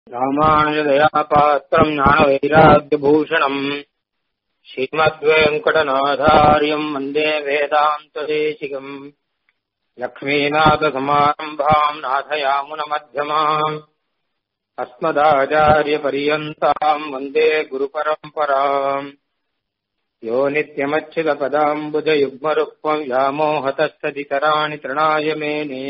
ராமானுஜதயாபாத்திரம் ஞானவைராக்கியபூஷணம் ஸ்ரீமத்வேங்கடநாதாரியம் வந்தே வேதாந்ததேசிகம் லக்ஷ்மீநாதசமாரம்பாம் நாதயாமுனமध्यமாம் अस्मदाचार्यपर्यन्ताम् वन्दे गुरुपरम्पराम् यो नित्यमच्युतपदाम्बुजयुग्मरुक्मम् व्यामोहतस्तदितराणि तृणाय मेने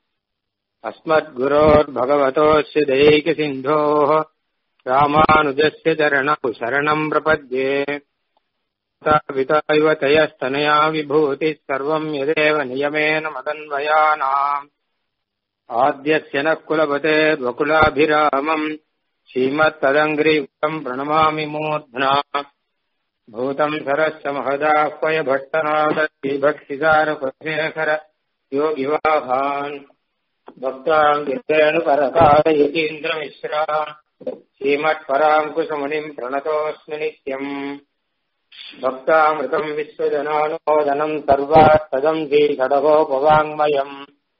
अस्मद्गुरोर्भगवतोऽस्य दैकसिन्धोः रामानुजस्य चरणौ शरणम् प्रपद्ये पिता इव तयस्तनया विभूतिः सर्वम् यदेव नियमेन मदन्वयानाम् आद्यस्य नः कुलपतेर्वकुलाभिरामम् श्रीमत्तदङ्ग्रीवम् प्रणमामि मूर्ध्ना भूतम् सरस्य महदाह्वय भट्टनाथीभक्तिसारकुशेखर योगिवाहान् भक्ताम् गिरेणुपरकालयतीन्द्रमिश्रा श्रीमत्पराङ्कुशमुनिम् प्रणतोऽस्मि नित्यम् भक्तामृतम् विश्वजनानुमोदनम् सर्वात्तदम् श्रीषडगोपवाङ्मयम्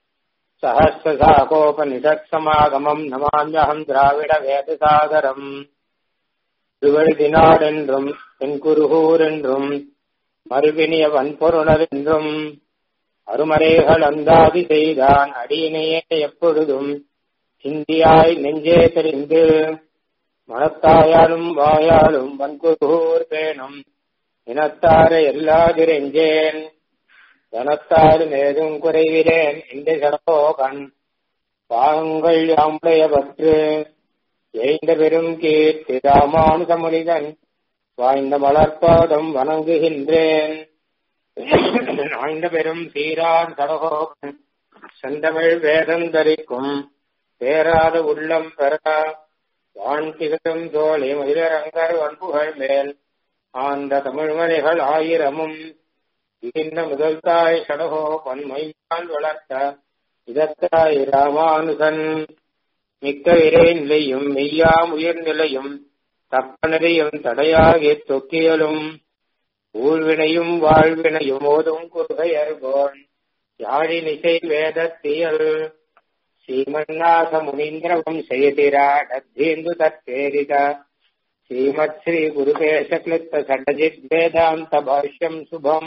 சஹசிரசாகோபனிஷத்சமாகமம் நமாமியகம் திராவிட வேதசாகரம் திருவழுதினாடென்றும் தென்குருகூர் என்றும் மறுவினிய வன்பொருணர் என்றும் அருமறைகள் அந்தாதி செய்தான் அடியினையே எப்பொழுதும் சிந்தியாய் நெஞ்சே தெரிந்து மனத்தாயாலும் வாயாலும் வன்குருகூர் பேணும் இனத்தார எல்லாதிரெஞ்சேன் தனத்தாலும் ஏதும் குறைவிலேன் இந்த சடோகன் பாகங்கள் யாமுடைய பற்று எய்ந்த பெரும் கீர்த்தி ராமானுசமுனிதன் வாய்ந்த மலர்பாதம் வணங்குகின்றேன் வாய்ந்த பெரும் சீரான் சடகோகன் செந்தமிழ் வேதந்தரிக்கும் பேராத உள்ளம் பெற வான் திகழும் தோழி மதுரங்கர் வன்புகள் மேல் ஆந்த தமிழ்மணிகள் ஆயிரமும் இந்த முதல் தாய் சடகோ பன்மையால் வளர்த்த இதத்தாய் ராமானுசன் மிக்க இறை நிலையும் மெய்யாம் உயிர் நிலையும் தப்பனரையும் தடையாகிய தொக்கியலும் ஊழ்வினையும் வாழ்வினையும் ஓதும் குருகையர்கோன் யாழினிசை வேதத்தியல் ஸ்ரீமன்னாத முனீந்திரவம் செய்திராடத்தீந்து தத்தேரித श्रीमत् श्री गुरुकेशक्लिप्त सडजित् वेदान्त भाष्यम् शुभम्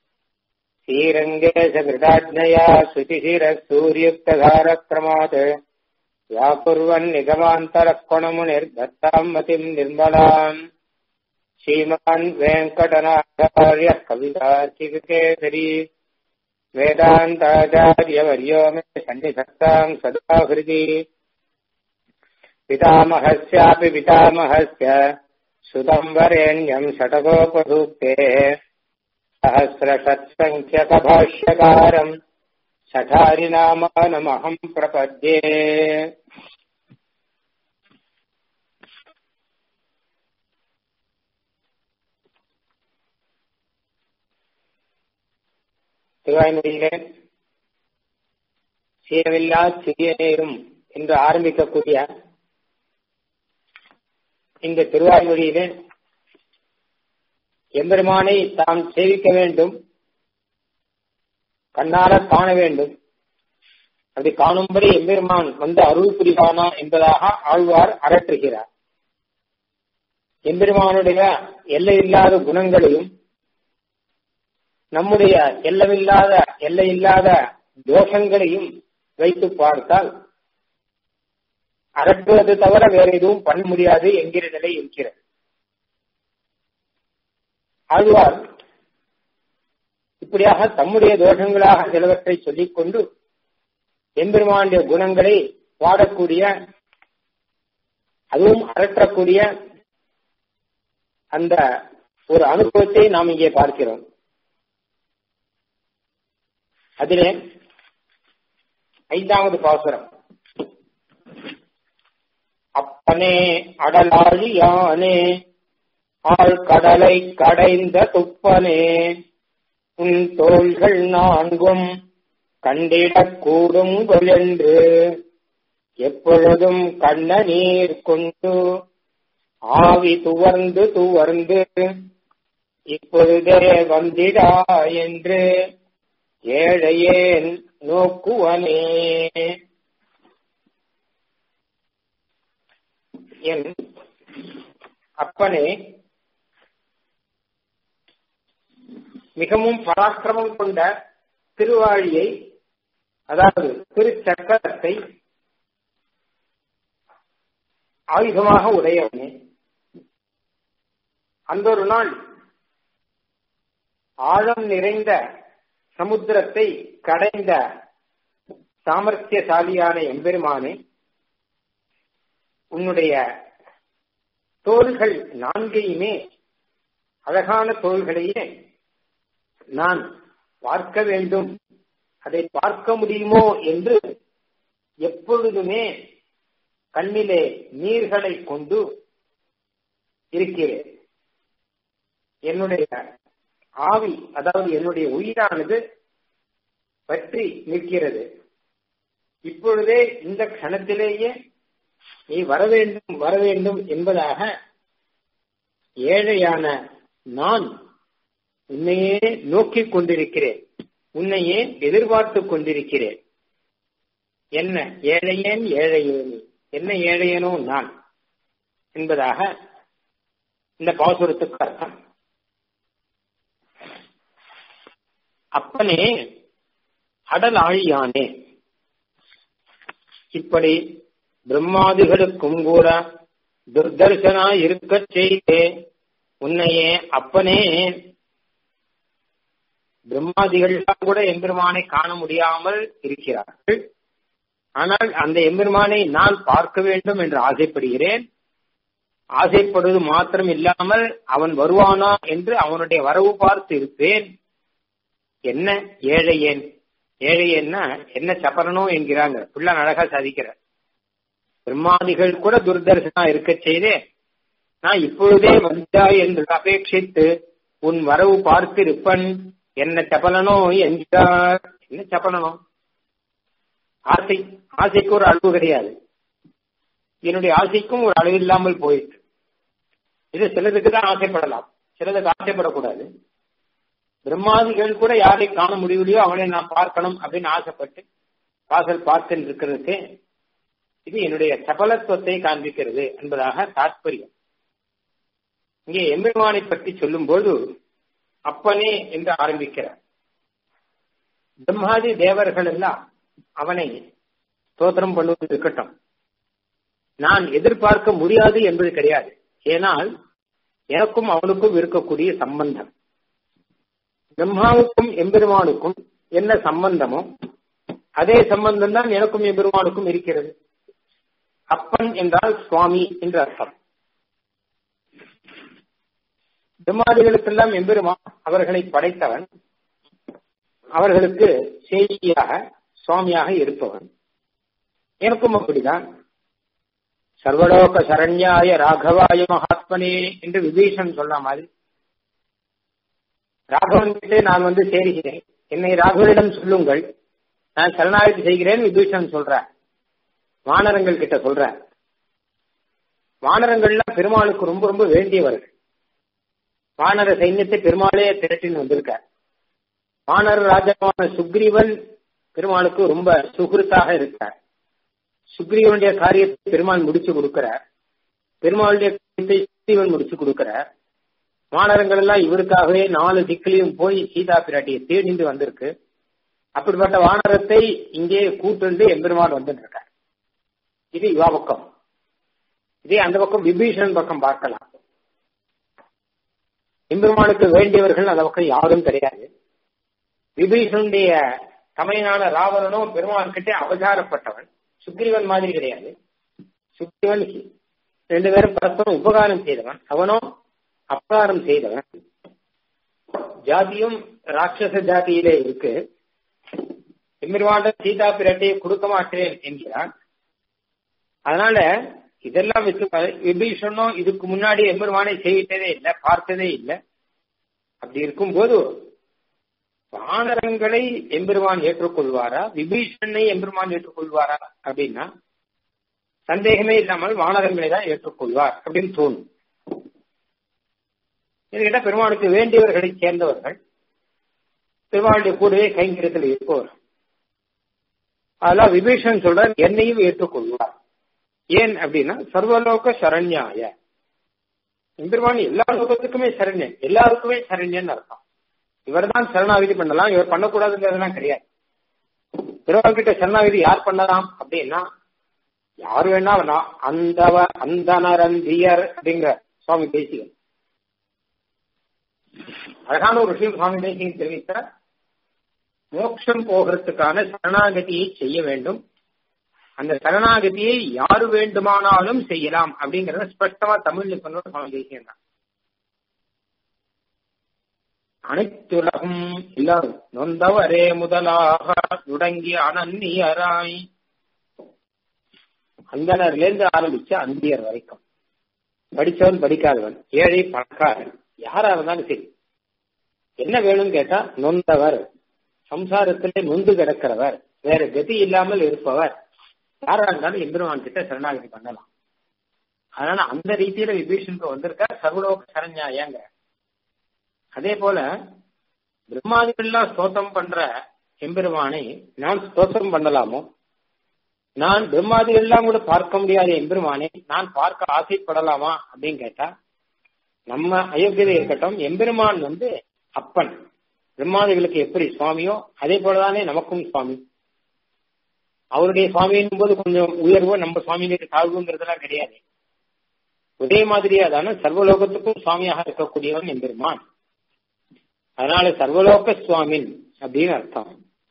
श्रीरङ्गेशकृताज्ञया श्रुतिशिरः सूर्युक्तधारक्रमात् व्याकुर्वन् निगमान्तरक्वणमुनिर्दत्ताम् मतिम् निर्मलाम् श्रीमान् वेङ्कटनाचार्यः कवितार्चिकेसरी वेदान्ताचार्यवर्यो मे सन्निधत्ताम् सदा हृदि पितामहस्यापि पितामहस्य सुतम् वरेण्यम् षटकोपसूक्तेः सहस्रषत्सङ्ख्यकभाष्यकारम् सठारिनामानमहम् प्रपद्ये திருவாய்மொழியிலே சீரமில்லா சிறிய நேரும் என்று ஆரம்பிக்கக்கூடிய இந்த திருவாய்மொழியிலே எம்பெருமானை தாம் சேவிக்க வேண்டும் கண்ணால காண வேண்டும் அப்படி காணும்படி எம்பெருமான் வந்து அருள் புரிவானா என்பதாக ஆழ்வார் அரற்றுகிறார் எம்பெருமானுடைய எல்லையில்லாத குணங்களையும் நம்முடைய எல்லமில்லாத எல்லையில்லாத தோஷங்களையும் வைத்து பார்த்தால் அரட்டுவது தவிர வேற எதுவும் பண்ண முடியாது என்கிற நிலை இருக்கிறது ஆழ்வார் இப்படியாக தம்முடைய தோஷங்களாக சிலவற்றை சொல்லிக் கொண்டு எம்பெருமானுடைய குணங்களை பாடக்கூடிய அதுவும் அரற்றக்கூடிய அந்த ஒரு அனுபவத்தை நாம் இங்கே பார்க்கிறோம் அதிலே ஐந்தாவது பாசுரம் அப்பனே அடலாழியானே ஆள் கடலை கடைந்த துப்பனே உன் தோள்கள் நான்கும் கண்டிடக் கூடும் என்று எப்பொழுதும் கண்ண நீர் கொண்டு ஆவி துவர்ந்து துவர்ந்து இப்பொழுதே வந்திடா என்று ஏழையேன் நோக்குவனே என் அப்பனே மிகவும் பராக்கிரமம் கொண்ட திருவாழியை அதாவது திருச்சக்கரத்தை ஆயுதமாக உடையவனே அந்த ஒரு நாள் ஆழம் நிறைந்த சமுத்திரத்தை கடைந்த சாமர்த்தியசாலியான எம்பெருமானே உன்னுடைய தோள்கள் நான்கையுமே அழகான தோள்களையே நான் பார்க்க வேண்டும் அதை பார்க்க முடியுமோ என்று எப்பொழுதுமே கண்ணிலே நீர்களை கொண்டு இருக்கிறேன் என்னுடைய ஆவி அதாவது என்னுடைய உயிரானது பற்றி நிற்கிறது இப்பொழுதே இந்த க்ஷணத்திலேயே நீ வர வேண்டும் வர வேண்டும் என்பதாக ஏழையான நான் உன்னையே நோக்கிக் கொண்டிருக்கிறேன் உன்னையே எதிர்பார்த்து கொண்டிருக்கிறேன் என்ன ஏழையேன் ஏழையேன் என்ன ஏழையனோ நான் என்பதாக இந்த பாசுரத்துக்கு அர்த்தம் அப்பனே அடல் ஆழியானே இப்படி பிரம்மாதிகளுக்கும் கூட துர்தர்சனா இருக்கச் செய்தே உன்னையே அப்பனே பிரம்மாதிகள்லாம் கூட எம்பெருமானை காண முடியாமல் இருக்கிறார்கள் ஆனால் அந்த எம்பெருமானை நான் பார்க்க வேண்டும் என்று ஆசைப்படுகிறேன் ஆசைப்படுவது மாத்திரம் இல்லாமல் அவன் வருவானா என்று அவனுடைய வரவு பார்த்து இருப்பேன் என்ன ஏழையேன் ஏழையேன்னா என்ன சப்பரனோ என்கிறாங்க புள்ள அழகா சாதிக்கிற பிரம்மாதிகள் கூட துர்தர்சனா இருக்க செய்தே நான் இப்பொழுதே வந்தாய் என்று அபேட்சித்து உன் வரவு பார்த்திருப்பன் என்ன சப்பலனோ என்கிறார் என்ன சப்பலனோ ஆசை ஆசைக்கு ஒரு அளவு கிடையாது என்னுடைய ஆசைக்கும் ஒரு அளவு இல்லாமல் போயிட்டு இது சிலதுக்கு தான் ஆசைப்படலாம் சிலதுக்கு ஆசைப்படக்கூடாது பிரம்மாதிகள் கூட யாரை காண முடியலையோ அவனை நான் பார்க்கணும் அப்படின்னு ஆசைப்பட்டு வாசல் பார்த்து இருக்கிறதுக்கு இது என்னுடைய சபலத்துவத்தை காண்பிக்கிறது என்பதாக தாற்பயம் இங்கே எம்பெருமானை பற்றி சொல்லும் போது அப்பனே என்று ஆரம்பிக்கிறார் பிரம்மாதி தேவர்கள் எல்லாம் அவனை ஸ்தோத்திரம் பண்ணுவது இருக்கட்டும் நான் எதிர்பார்க்க முடியாது என்பது கிடையாது ஏனால் எனக்கும் அவனுக்கும் இருக்கக்கூடிய சம்பந்தம் பிரம்மாவுக்கும் எம்பெருமானுக்கும் என்ன சம்பந்தமோ அதே சம்பந்தம் தான் எனக்கும் எம்பெருமானுக்கும் இருக்கிறது அப்பன் என்றால் சுவாமி என்று அர்த்தம் பிரம்மாதிகளுக்கெல்லாம் எம்பெருமான் அவர்களை படைத்தவன் அவர்களுக்கு செய்தியாக சுவாமியாக இருப்பவன் எனக்கும் அப்படிதான் சர்வலோக சரண்யாய ராகவாய மகாத்மனே என்று விபீஷன் சொல்ற மாதிரி ராகவன் கிட்டே நான் வந்து சேருகிறேன் என்னை ராகவனிடம் சொல்லுங்கள் நான் சரணாகதி செய்கிறேன் விபீஷன் சொல்ற வானரங்கள் கிட்ட சொல்ற வானரங்கள்லாம் பெருமாளுக்கு ரொம்ப ரொம்ப வேண்டியவர்கள் வானர சைன்யத்தை பெருமாளே திரட்டின்னு வந்திருக்க வானர ராஜாவான சுக்ரீவன் பெருமாளுக்கு ரொம்ப சுகிருத்தாக இருக்கார் சுக்ரீவனுடைய காரியத்தை பெருமாள் முடிச்சு கொடுக்கிறார் பெருமாளுடைய காரியத்தை சுக்ரீவன் முடிச்சு கொடுக்கிறார் வானரங்கள் எல்லாம் இவருக்காகவே நாலு திக்கிலையும் போய் சீதா பிராட்டியை தேடிந்து வந்திருக்கு அப்படிப்பட்ட வானரத்தை இங்கே கூட்டுண்டு எம்பெருமான் வந்துட்டு இருக்கார் இது இவா பக்கம் இதே அந்த பக்கம் விபீஷணன் பக்கம் பார்க்கலாம் எம்பெருமானுக்கு வேண்டியவர்கள் அந்த பக்கம் யாரும் கிடையாது விபீஷனுடைய தமையனான ராவணனும் பெருமான் கிட்டே அவதாரப்பட்டவன் சுக்ரீவன் மாதிரி கிடையாது சுக்ரீவன் ரெண்டு பேரும் பரஸ்பரம் உபகாரம் செய்தவன் அவனும் அபகாரம் செய்தவன் ஜாதியும் ராட்சச ஜாதியிலே இருக்கு எம்பெருமாண்ட சீதா பிராட்டியை கொடுக்க மாட்டேன் என்கிறான் அதனால இதெல்லாம் வச்சு விபீஷனும் இதுக்கு முன்னாடி எம்பெருமானை செய்விட்டதே இல்லை பார்த்ததே இல்லை அப்படி இருக்கும்போது வானரங்களை எம்பெருமான் ஏற்றுக்கொள்வாரா விபீஷனை எம்பெருமான் ஏற்றுக்கொள்வாரா அப்படின்னா சந்தேகமே இல்லாமல் வானரங்களை தான் ஏற்றுக்கொள்வார் அப்படின்னு தோணும் என்கிட்ட பெருமானுக்கு வேண்டியவர்களை சேர்ந்தவர்கள் பெருமாளுடைய கூடவே கைங்கரியத்தில் இருப்பவர் அதெல்லாம் விபீஷன் சொல்றார் என்னையும் ஏற்றுக்கொள்வார் ஏன் அப்படின்னா சர்வலோக சரண்யாய எம்பெருமான் எல்லா லோகத்துக்குமே சரண்யன் எல்லாருக்குமே சரண்யன் அர்த்தம் இவர் தான் சரணாகிதி பண்ணலாம் இவர் பண்ணக்கூடாதுங்கிறதுலாம் கிடையாது பெருமாள் கிட்ட சரணாகிதி யார் பண்ணலாம் அப்படின்னா யார் வேணா வேணாம் அந்தவ அந்தனரந்தியர் அப்படிங்கிற சுவாமி தேசிகன் அழகான ஒரு விஷயம் சுவாமி தேசிகன் தெரிவித்த மோட்சம் போகிறதுக்கான சரணாகதியை செய்ய வேண்டும் அந்த சரணாகதியை யாரு வேண்டுமானாலும் செய்யலாம் அப்படிங்கறத ஸ்பஷ்டமா தமிழ்ல சொன்ன சுவாமி தேசிகன் தான் அனைத்துலகும் எல்லாரும் நொந்தவரே முதலாக தொடங்கிய அனன்னியராய் அந்தனர்ல இருந்து ஆரம்பிச்ச அந்தியர் வரைக்கும் படிச்சவன் படிக்காதவன் ஏழை பணக்காரன் யாரா இருந்தாலும் சரி என்ன வேணும்னு கேட்டா நொந்தவர் சம்சாரத்திலே நொந்து கிடக்கிறவர் வேற கதி இல்லாமல் இருப்பவர் யாரா இருந்தாலும் எம்பெருமான் கிட்ட சரணாகதி பண்ணலாம் அதனால அந்த ரீதியில விபீஷனுக்கு வந்திருக்க சர்வலோக சரண்யாயங்க அதே போல பிரம்மாதிகள்லாம் ஸ்தோத்திரம் பண்ற எம்பெருமானை நான் ஸ்தோத்திரம் பண்ணலாமோ நான் பிரம்மாதிகள் எல்லாம் கூட பார்க்க முடியாத எம்பெருமானை நான் பார்க்க ஆசைப்படலாமா அப்படின்னு கேட்டா நம்ம அயோக்கியதை இருக்கட்டும் எம்பெருமான் வந்து அப்பன் பிரம்மாதிகளுக்கு எப்படி சுவாமியோ அதே போலதானே நமக்கும் சுவாமி அவருடைய சுவாமியின் போது கொஞ்சம் உயர்வோ நம்ம சுவாமியினுக்கு தாழ்வுங்கிறதெல்லாம் கிடையாது ஒரே மாதிரியா தானே சர்வலோகத்துக்கும் சுவாமியாக இருக்கக்கூடியவன் எம்பெருமான் அதனால சர்வலோக சுவாமின் அப்படின்னு அர்த்தம்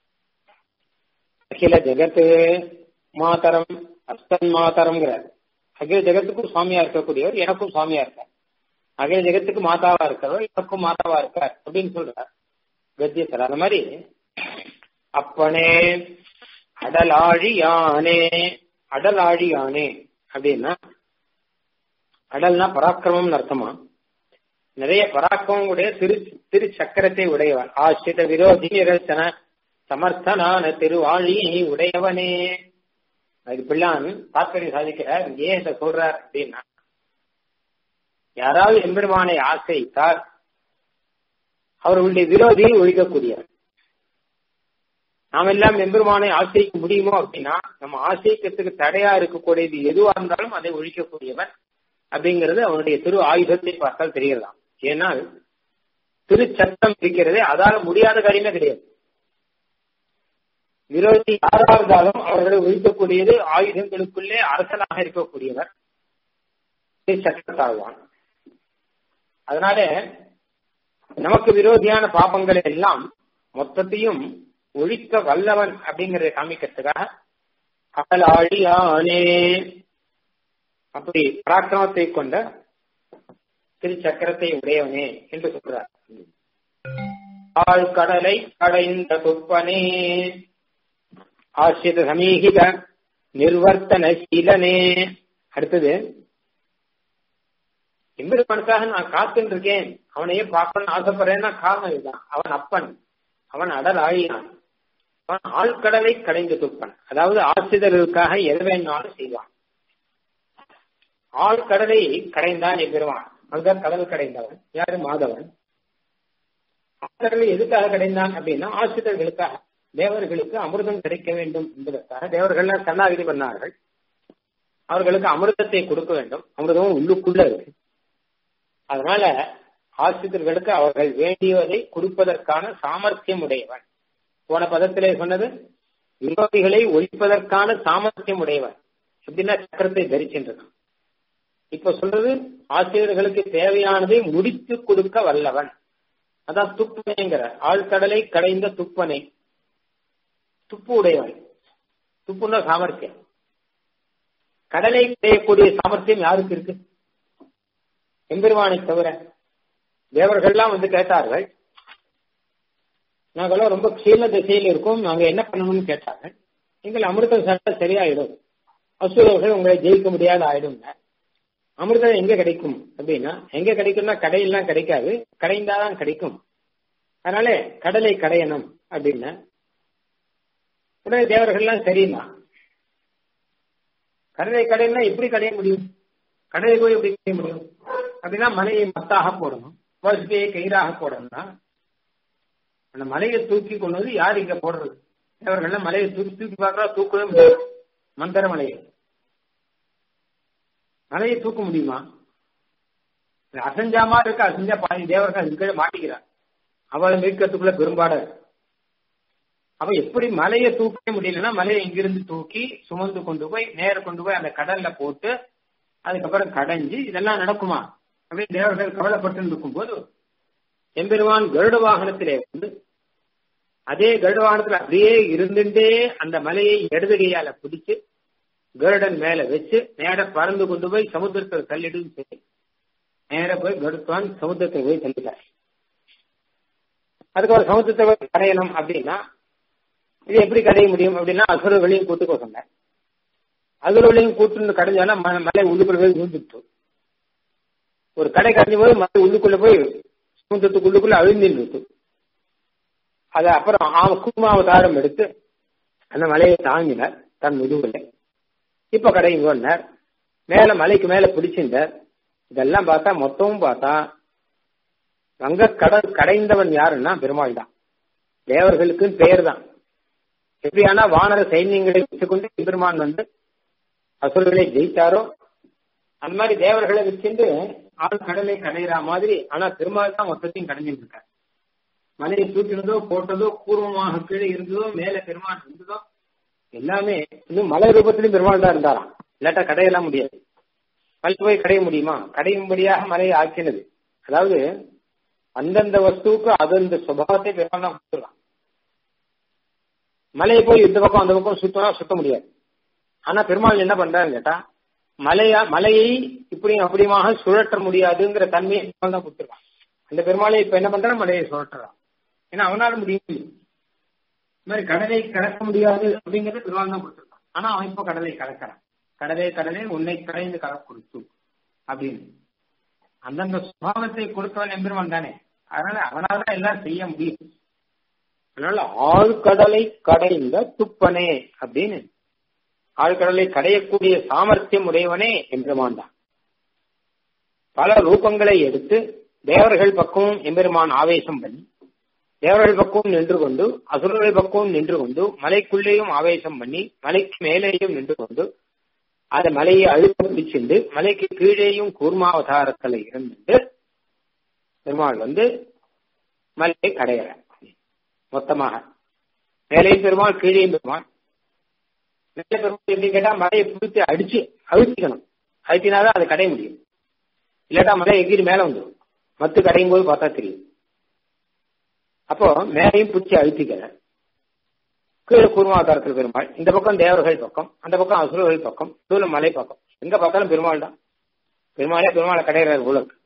அகில ஜெகத்து மாதரம் அஸ்தன் மாதரம்ங்கிறார் அகில ஜெகத்துக்கும் சுவாமியா இருக்கக்கூடியவர் எனக்கும் சுவாமியா இருக்கார் அகில ஜெகத்துக்கு மாதாவா இருக்கிறவர் எனக்கும் மாதாவா இருக்கார் அப்படின்னு சொல்றார் கத்தியத்தில் அந்த மாதிரி அப்பனே அடலாழியானே அடலாழியானே அப்படின்னா அடல்னா பராக்கிரமம்னு அர்த்தமா நிறைய பராக்கிரமம் உடைய திரு திரு சக்கரத்தை உடையவன் ஆசிரித விரோதி நிரசன சமர்த்தனான திருவாழியை உடையவனே அது பிள்ளான் தாக்கரை சாதிக்கிறார் ஏன் இதை சொல்றார் அப்படின்னா யாராவது எம்பெருமானை ஆசைத்தால் அவர்களுடைய விரோதியை ஒழிக்கக்கூடியவர் நாம் எல்லாம் எம்பெருமானை ஆசைக்க முடியுமோ அப்படின்னா நம்ம ஆசைக்கிறதுக்கு தடையா இருக்கக்கூடியது எதுவா இருந்தாலும் அதை ஒழிக்கக்கூடியவன் அப்படிங்கிறது அவனுடைய திரு ஆயுதத்தை பார்த்தால் தெரியலாம் ஏனால் திருச்சட்டம் இருக்கிறதே அதால முடியாத காரியமே கிடையாது விரோதி யாரா இருந்தாலும் அவர்களை ஒழிக்கக்கூடியது ஆயுதங்களுக்குள்ளே அரசனாக இருக்கக்கூடியவர் சட்டத்தாழ்வான் அதனால நமக்கு விரோதியான பாபங்கள் எல்லாம் மொத்தத்தையும் ஒழிக்க வல்லவன் அப்படிங்கறத காமிக்கிறதுக்காக அகலாழியானே அப்படி பராக்கிரமத்தை கொண்ட திருச்சக்கரத்தை உடையவனே என்று சொல்றார் ஆழ்கடலை கடைந்த துப்பனே ஆசிரித சமீகித நிர்வர்த்தன சீலனே அடுத்தது எம்பெருமானுக்காக நான் காத்துட்டு இருக்கேன் அவனையே பார்க்கணும்னு ஆசைப்படுறேன்னா காரணம் இதுதான் அவன் அப்பன் அவன் அடல் ஆழினான் அவன் ஆழ்கடலை கடைந்து துப்பன் அதாவது ஆசிரியர்களுக்காக எது வேணாலும் செய்வான் ஆழ்கடலை கடைந்தான் எம்பெருமான் அதுதான் கடல் கடைந்தவன் யாரு மாதவன் ஆழ்கடலை எதுக்காக கடைந்தான் அப்படின்னா ஆசிரியர்களுக்காக தேவர்களுக்கு அமிர்தம் கிடைக்க வேண்டும் என்பதற்காக தேவர்கள்லாம் சரணாகிதி பண்ணார்கள் அவர்களுக்கு அமிர்தத்தை கொடுக்க வேண்டும் அமிர்தமும் உள்ளுக்குள்ள இருக்கு அதனால ஆசிரியர்களுக்கு அவர்கள் வேண்டியதை கொடுப்பதற்கான சாமர்த்தியம் உடையவன் போன பதத்திலே சொன்னது விரோதிகளை ஒழிப்பதற்கான சாமர்த்தியம் உடையவன் எப்படின்னா சக்கரத்தை தரிக்கின்றன இப்ப சொல்றது ஆசிரியர்களுக்கு தேவையானதை முடித்து கொடுக்க வல்லவன் அதான் துப்பனைங்கிற ஆழ்கடலை கடைந்த துப்பனை துப்பு உடையவன் துப்புன்னா சாமர்த்தியம் கடலை செய்யக்கூடிய சாமர்த்தியம் யாருக்கு இருக்கு எம்பெருமானை தவிர தேவர்கள்லாம் வந்து கேட்டார்கள் நாங்களாம் ரொம்ப கீழ திசையில் இருக்கோம் நாங்க என்ன பண்ணணும்னு கேட்டார்கள் எங்கள் அமிர்தம் சட்ட சரியாயிடும் அசுரர்கள் உங்களை ஜெயிக்க முடியாத ஆயிடுங்க அமிர்தம் எங்க கிடைக்கும் அப்படின்னா எங்க கிடைக்கும்னா கடையெல்லாம் கிடைக்காது கடைந்தாதான் கிடைக்கும் அதனால கடலை கடையணும் அப்படின்னா உடனே தேவர்கள்லாம் சரின்னா கடலை கடைன்னா எப்படி கடைய முடியும் கடலை போய் எப்படி கடைய முடியும் அப்படின்னா மலையை மத்தாக போடணும் வசதியை கயிறாக போடணும்னா அந்த மலையை தூக்கி கொண்டு வந்து யார் இங்க போடுறது தேவர்கள்லாம் மலையை தூக்கி தூக்கி பார்க்கறா தூக்கவே முடியாது மந்திர மலையை மலையை தூக்க முடியுமா அசஞ்சாமா இருக்க அசஞ்சா பாதி தேவர்கள் அதுக்கு மாட்டிக்கிறார் அவளை மீட்கிறதுக்குள்ள பெரும்பாட அப்ப எப்படி மலையை தூக்க முடியலன்னா மலையை இங்கிருந்து தூக்கி சுமந்து கொண்டு போய் நேர கொண்டு போய் அந்த கடல்ல போட்டு அதுக்கப்புறம் கடைஞ்சு இதெல்லாம் நடக்குமா அப்படின்னு தேவர்கள் கவலைப்பட்டு இருக்கும் போது எம்பெருமான் கருட வாகனத்திலே வந்து அதே கருட வாகனத்துல அப்படியே இருந்துட்டே அந்த மலையை இடதுகையால பிடிச்சு கருடன் மேல வச்சு நேர பறந்து கொண்டு போய் சமுத்திரத்தில் தள்ளிடும் சரி நேர போய் கருத்வான் சமுத்திரத்தை போய் தள்ளிட்டார் அதுக்கப்புறம் சமுத்திரத்தை போய் கடையணும் அப்படின்னா இது எப்படி கடைய முடியும் அப்படின்னா அசுரர்களையும் கூட்டுக்கோ சொன்னார் அசுரர்களையும் கூட்டு கடைஞ்சாலும் மலை உள்ளுக்குள்ள போய் விழுந்துட்டு ஒரு கடை கடைஞ்ச போது மலை உள்ளுக்குள்ள போய் சமுத்திரத்துக்குள்ளுக்குள்ள அழிஞ்சிருக்கு அது அப்புறம் அவன் கூமாவதாரம் எடுத்து அந்த மலையை தாங்கினார் தன் முதுகுல இப்ப கடையும் கொண்டார் மேல மலைக்கு மேல பிடிச்சிருந்தார் இதெல்லாம் பார்த்தா மொத்தமும் பார்த்தா வங்க கடல் கடைந்தவன் யாருன்னா பெருமாள் தான் தேவர்களுக்கு பெயர் தான் எப்படியானா வானர சைன்யங்களை வச்சுக்கொண்டு பெருமான் வந்து அசுரர்களை ஜெயித்தாரோ அந்த மாதிரி தேவர்களை வச்சுட்டு ஆள் கடலை கடையிற மாதிரி ஆனா பெருமாள் தான் மொத்தத்தையும் கடைஞ்சிட்டு இருக்காரு மலையை தூக்கினதோ போட்டதோ பூர்வமாக கீழே இருந்ததோ மேல பெருமாள் இருந்ததோ எல்லாமே இன்னும் மலை ரூபத்திலும் பெருமாள் தான் இருந்தாராம் இல்லாட்டா கடையெல்லாம் முடியாது மலை போய் கடைய முடியுமா கடையும்படியாக மலையை ஆக்கினது அதாவது அந்தந்த வஸ்துவுக்கு அந்தந்த சுபாவத்தை பெருமாள் தான் கொடுத்துருக்கான் மலையை போய் இந்த பக்கம் அந்த பக்கம் சுத்தனா சுத்த முடியாது ஆனா பெருமாள் என்ன பண்றாருன்னு கேட்டா மலையா மலையை இப்படியும் அப்படியுமாக சுழற்ற முடியாதுங்கிற தன்மையை பெருமாள் தான் கொடுத்துருக்கான் அந்த பெருமாளை இப்ப என்ன பண்றான் மலையை சுழற்றுறான் ஏன்னா அவனால முடியும் இந்த மாதிரி கடலை கலக்க முடியாது அப்படிங்கறது பெருமாள் தான் கொடுத்துருக்கான் ஆனா அவன் இப்ப கடலை கலக்கிறான் கடலே கடலே உன்னை கடைந்து கல கொடுத்து அப்படின்னு அந்தந்த சுபாவத்தை கொடுத்தவன் எம்பெருமான் தானே அதனால அவனால தான் எல்லாம் செய்ய முடியும் அதனால ஆழ்கடலை கடைந்த துப்பனே அப்படின்னு ஆழ்கடலை கடையக்கூடிய சாமர்த்தியம் உடையவனே எம்பெருமான் தான் பல ரூபங்களை எடுத்து தேவர்கள் பக்கம் எம்பெருமான் ஆவேசம் பண்ணி தேவர்கள் பக்கம் நின்று கொண்டு அசுரர்கள் பக்கம் நின்று கொண்டு மலைக்குள்ளேயும் ஆவேசம் பண்ணி மலைக்கு மேலேயும் நின்று கொண்டு அந்த மலையை அழுத்த பிடிச்சிண்டு மலைக்கு கீழேயும் கூர்மாவதாரத்தில் இருந்துட்டு பெருமாள் வந்து மலையை கடையிற மொத்தமாக மேலையும் பெருமாள் கீழேயும் பெருமாள் மேலே பெருமாள் எப்படி கேட்டா மலையை பிடித்து அடிச்சு அழுத்திக்கணும் அழுத்தினாதான் அதை கடைய முடியும் இல்லாட்டா மலை எகிரி மேல வந்துடும் மத்து கடையும் போது பார்த்தா தெரியும் அப்போ மேலையும் பிடிச்சி அழுத்திக்கல கீழே கூர்மாவதாரத்தில் பெருமாள் இந்த பக்கம் தேவர்கள் பக்கம் அந்த பக்கம் அசுரர்கள் பக்கம் தூள மலை பக்கம் எங்க பார்த்தாலும் பெருமாள் தான் பெருமாளே பெருமாளை கடையிறார் உலகு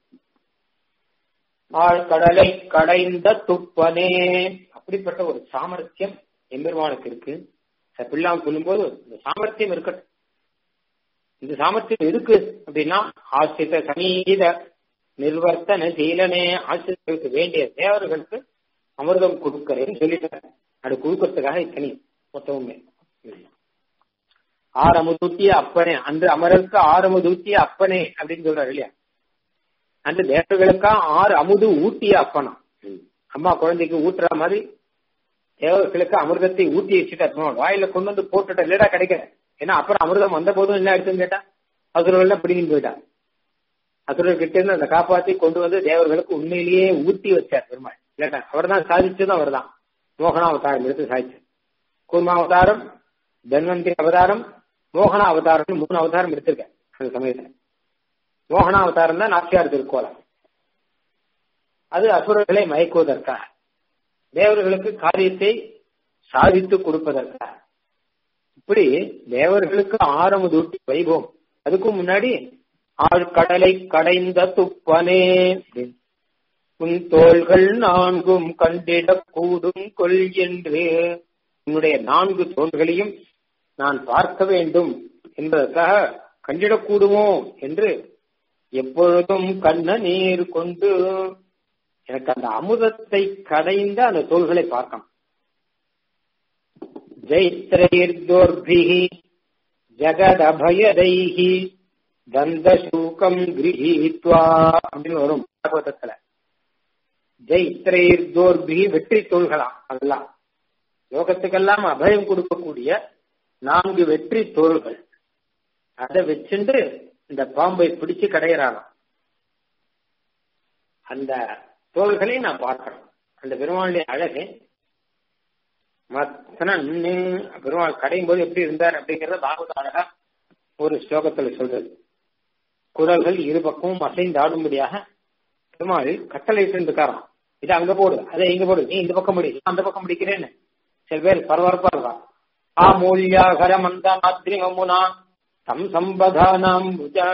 ஆழ்கடலை கடைந்த துப்பனே அப்படிப்பட்ட ஒரு சாமர்த்தியம் எம்பெருமானுக்கு இருக்கு பிள்ளாம் சொல்லும்போது இந்த சாமர்த்தியம் இருக்கட்டும் இந்த சாமர்த்தியம் இருக்கு அப்படின்னா ஆசிரித்த சமீத நிர்வர்த்தன சீலனே ஆசிரியர்களுக்கு வேண்டிய தேவர்களுக்கு அமிர்தம் கொடுக்கிறேன்னு சொல்லிட்டார் அது கொடுக்கறதுக்காக இத்தனை மொத்தமுமே ஆரமுதூத்திய அப்பனே அந்த அமரருக்கு ஆரமுதூத்திய அப்பனே அப்படின்னு சொல்றாரு இல்லையா அந்த தேவர்களுக்கா ஆறு அமுது ஊட்டிய அப்பனா அம்மா குழந்தைக்கு ஊட்டுற மாதிரி தேவர்களுக்கு அமிர்தத்தை ஊட்டி வச்சுட்டு வாயில கொண்டு வந்து போட்டுட்ட இல்லடா கிடைக்கல ஏன்னா அப்புறம் அமிர்தம் வந்த போதும் என்ன ஆயிடுச்சுன்னு கேட்டா அசுரர்கள் பிடிங்கிட்டு போயிட்டா அசுரர்கள் கிட்ட இருந்து அதை காப்பாத்தி கொண்டு வந்து தேவர்களுக்கு உண்மையிலேயே ஊட்டி வச்சார் பெருமாள் இல்லட்டா அவர் தான் சாதிச்சதும் அவர் தான் மோகனா அவதாரம் எடுத்து சாதிச்சார் கூர்மா அவதாரம் தன்வந்தி அவதாரம் மோகனா அவதாரம் மூணு அவதாரம் எடுத்திருக்கேன் அந்த சமயத்துல மோகனா அவதாரம் தான் நாச்சியார் திருக்கோலம் அது அசுரர்களை மயக்குவதற்காக தேவர்களுக்கு காரியத்தை சாதித்து கொடுப்பதற்காக இப்படி தேவர்களுக்கு ஆரமுதூட்டி வைபவம் அதுக்கும் முன்னாடி ஆழ்கடலை கடைந்த துப்பனே உன் தோள்கள் நான்கும் கண்டிட கூடும் கொள் என்று உன்னுடைய நான்கு தோள்களையும் நான் பார்க்க வேண்டும் என்பதற்காக கண்டிடக்கூடுமோ என்று எப்பொழுதும் கண்ண நீர் கொண்டு எனக்கு அந்த அமுதத்தை கடைந்த அந்த தோள்களை பார்க்கணும் ஜெயித்ரயிர்தோர்பிகி ஜகதபயதைஹி தந்தசூகம் கிரகித்வா அப்படின்னு வரும் பாகவதத்துல ஜெயித்ரயிர்தோர்பிகி வெற்றி தோள்களாம் அதெல்லாம் லோகத்துக்கெல்லாம் அபயம் கொடுக்கக்கூடிய நான்கு வெற்றி தோள்கள் அதை வச்சுண்டு இந்த பாம்பை பிடிச்சு கடையிறாராம் அந்த தோள்களை நான் பார்க்கணும் அந்த பெருமாளுடைய அழகு மத்தனன்னு பெருமாள் கடையும் போது எப்படி இருந்தார் அப்படிங்கறத பாகவத அழகா ஒரு ஸ்லோகத்துல சொல்றது குரல்கள் இரு பக்கமும் அசைந்து ஆடும்படியாக பெருமாள் கட்டளை இருக்காராம் இது அங்க போடு அதை இங்க போடு நீ இந்த பக்கம் முடி அந்த பக்கம் முடிக்கிறேன்னு சில பேர் பரபரப்பா இருக்கா ஆ மூல்யாகர மந்த மாத்ரிமமுனா தம் சம்பதானாம் புஜா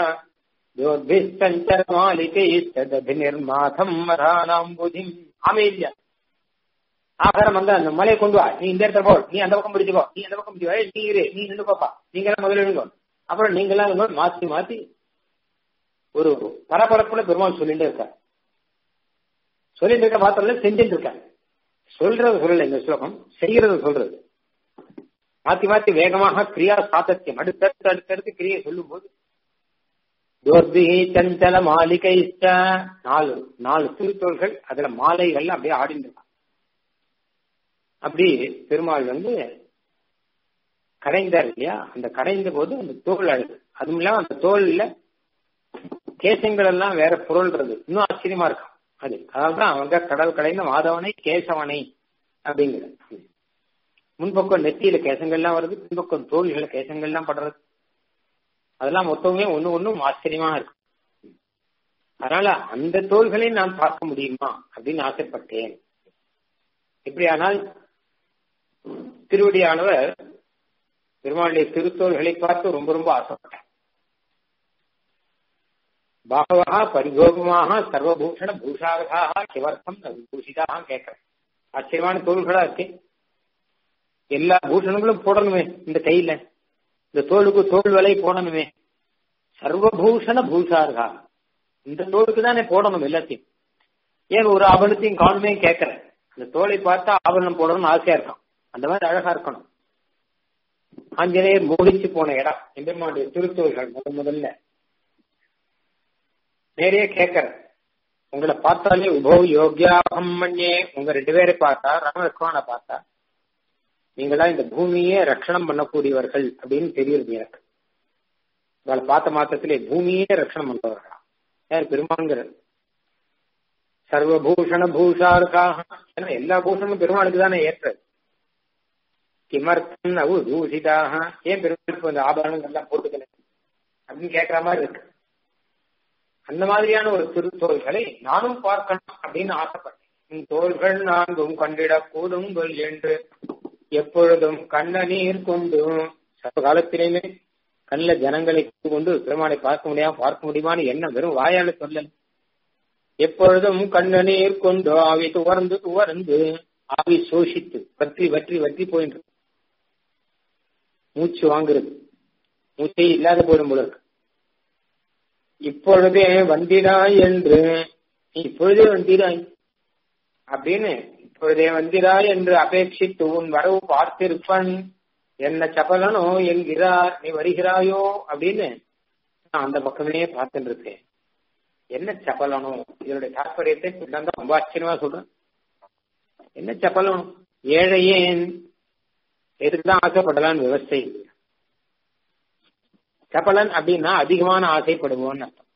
நிர்மாதம் மராணாம் புதிம் அமைதியா ஆகாரம் வந்தா அந்த மலையை கொண்டு வா நீ இந்த இடத்துல போ நீ அந்த பக்கம் பிடிச்சுக்கோ நீ அந்த பக்கம் பிடிச்சுக்கோ நீ இரு நீ நின்று பாப்பா நீங்க எல்லாம் முதல்ல எழுங்க அப்புறம் நீங்க எல்லாம் மாத்தி மாத்தி ஒரு பரபரப்புல பெருமாள் சொல்லிட்டு இருக்க சொல்லிட்டு இருக்க மாத்திரம் செஞ்சுட்டு இருக்க சொல்றது சொல்லல இந்த ஸ்லோகம் செய்யறது சொல்றது மாத்தி மாத்தி வேகமாக கிரியா சாத்தத்தியம் அடுத்தடுத்து அடுத்தடுத்து கிரியை சொல்லும் போது துவர்பிகி சஞ்சல மாளிகை நாலு நாலு திருத்தோள்கள் அதுல மாலைகள் அப்படியே ஆடிட்டு இருக்கான் அப்படி பெருமாள் வந்து கடைந்தார் இல்லையா அந்த கடைந்த போது அந்த தோல் அழகு அதுவும் இல்லாம அந்த தோல்ல கேசங்கள் எல்லாம் வேற பொருள்றது இன்னும் ஆச்சரியமா இருக்கும் அது அதனால்தான் அவங்க கடல் கடைந்த மாதவனை கேசவனை அப்படிங்கிற முன்பக்கம் நெத்தியில கேசங்கள்லாம் வருது பின்பக்கம் தோல்கள கேசங்கள்லாம் படுறது அதெல்லாம் மொத்தமே ஒண்ணு ஒண்ணும் ஆச்சரியமா இருக்கு அதனால அந்த தோள்களை நான் பார்க்க முடியுமா அப்படின்னு ஆசைப்பட்டேன் இப்படியானால் திருவடியானவர் பெருமாளுடைய திருத்தோள்களை பார்த்து ரொம்ப ரொம்ப ஆசைப்பட்டார் பாகவா பரிகோபமாக சர்வபூஷண பூஷாரதாக கிவர்த்தம் பூஷிதாக கேட்கிறேன் ஆச்சரியமான தோள்களா இருக்கு எல்லா பூஷணங்களும் போடணுமே இந்த கையில இந்த தோலுக்கு தோல் விலை போடணுமே சர்வபூஷண பூஷாரகா இந்த தோலுக்கு தானே போடணும் எல்லாத்தையும் ஏன் ஒரு ஆபரணத்தையும் காணுமே கேட்கிறேன் அந்த தோலை பார்த்தா ஆபரணம் போடணும்னு ஆசையா இருக்கும் அந்த மாதிரி அழகா இருக்கணும் ஆஞ்சநேயர் மூடிச்சு போன இடம் எம்பெருமானுடைய திருத்தோள்கள் முதல் முதல்ல நேரே கேட்கற உங்களை பார்த்தாலே உபோ யோகியாகம் மண்ணே உங்க ரெண்டு பேரை பார்த்தா ராமலட்சுமண பார்த்தா நீங்களா இந்த பூமியே ரட்சணம் பண்ணக்கூடியவர்கள் அப்படின்னு தெரியுது எனக்கு உங்களை பார்த்த மாத்திரத்திலே பூமியே ரட்சணம் பண்றவர்களா யார் பெருமாங்கிறது சர்வபூஷண பூஷாருக்காக ஏன்னா எல்லா பூஷணமும் பெருமாளுக்கு தானே ஏற்றது கிமர்த்தம் அவு தூஷிதாக ஏன் பெருமாளுக்கு அந்த ஆபரணங்கள் எல்லாம் போட்டுக்கல அப்படின்னு கேட்கிற மாதிரி இருக்கு அந்த மாதிரியான ஒரு திருத்தோள்களை நானும் பார்க்கணும் அப்படின்னு ஆசைப்பட்டேன் தோள்கள் நான்கும் கண்டிட கூடுங்கள் என்று எப்பொழுதும் கண்ண நீர் கொண்டு சர்வ காலத்திலேயுமே கண்ணில் ஜனங்களை கொண்டு பெருமாளை பார்க்க முடியாம பார்க்க முடியுமான்னு என்ன வெறும் வாயால சொல்லல எப்பொழுதும் கண்ணநீர் கொண்டு ஆவி துவர்ந்து துவர்ந்து ஆவி சோஷித்து வற்றி வற்றி வற்றி போயின்று மூச்சு வாங்குறது மூச்சை இல்லாத போயிடும் போல இருக்கு இப்பொழுதே வந்திராய் என்று இப்பொழுதே வந்திராய் அப்படின்னு இப்பொழுதே வந்திராய் என்று அபேட்சித்து உன் வரவு பார்த்திருப்பன் என்ன சபலனோ என்கிறார் நீ வருகிறாயோ அப்படின்னு நான் அந்த பக்கமே பார்த்துட்டு இருக்கேன் என்ன சப்பலனும் இதனுடைய தாற்பயத்தை தான் ரொம்ப ஆச்சரியமா சொல்றேன் என்ன சப்பலனும் ஏழையேன் எதுக்குதான் ஆசைப்படலான்னு விவசாய சப்பலன் அப்படின்னா அதிகமான ஆசைப்படுவோம்னு அர்த்தம்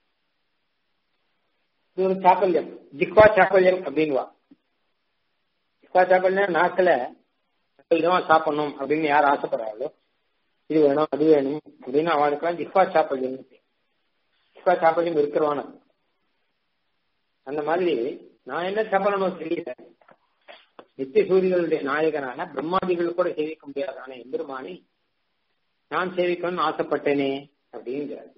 இது ஒரு சாப்பல்யம் ஜிக்வா சாப்பல்யம் அப்படின்வா ஜிக்வா சாப்பல்யம் நாக்கில் விதமா சாப்பிடணும் அப்படின்னு யார் ஆசைப்படுறாங்களோ இது வேணும் அது வேணும் அப்படின்னு அவளுக்கெல்லாம் ஜிக்வா சாப்பல்யம் ஜிக்வா சாப்பல்யம் இருக்கிறவான அந்த மாதிரி நான் என்ன சாப்பிடணும் தெரியல நித்திய சூரியர்களுடைய நாயகனான பிரம்மாதிகள் கூட சேவிக்க முடியாதான எம்பெருமானை நான் சேவிக்கணும்னு ஆசைப்பட்டேனே அப்படிங்கிறார்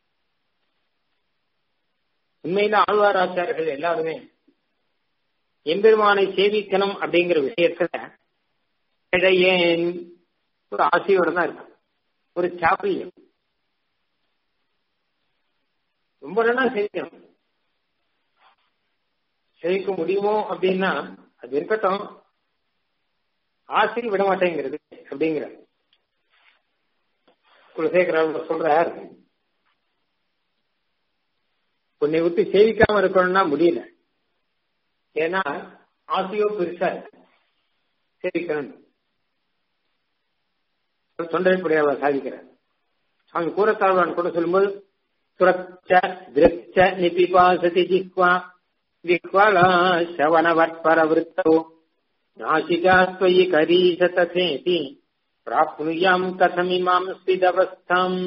உண்மையில ஆழ்வார் ஆச்சாரியர்கள் எல்லாருமே எம்பெருமானை சேவிக்கணும் அப்படிங்கிற விஷயத்துல ஏன் ஒரு ஆசையோட தான் இருக்கு ஒரு சாப்பியம் ரொம்ப நாளா சேவிக்கணும் சேவிக்க முடியுமோ அப்படின்னா அது இருக்கட்டும் ஆசை விட மாட்டேங்கிறது அப்படிங்கிற குலசேகர சொல்றார் உன்னை விட்டு சேவிக்காம இருக்கணும்னா முடியல ஏன்னா ஆசையோ பெருசா இருக்கு சேவிக்கணும் தொண்டரைப்படியாக சாதிக்கிறார் சுவாமி கூறத்தாழ்வான் கூட சொல்லும்போது त्वच्च दृक्च निपिपासति जिह्वा विह्वला श्रवणवत्परवृत्तौ नासिका त्वयि करीश तथेति प्राप्नुयाम् कथमिमाम् स्थिदवस्थाम्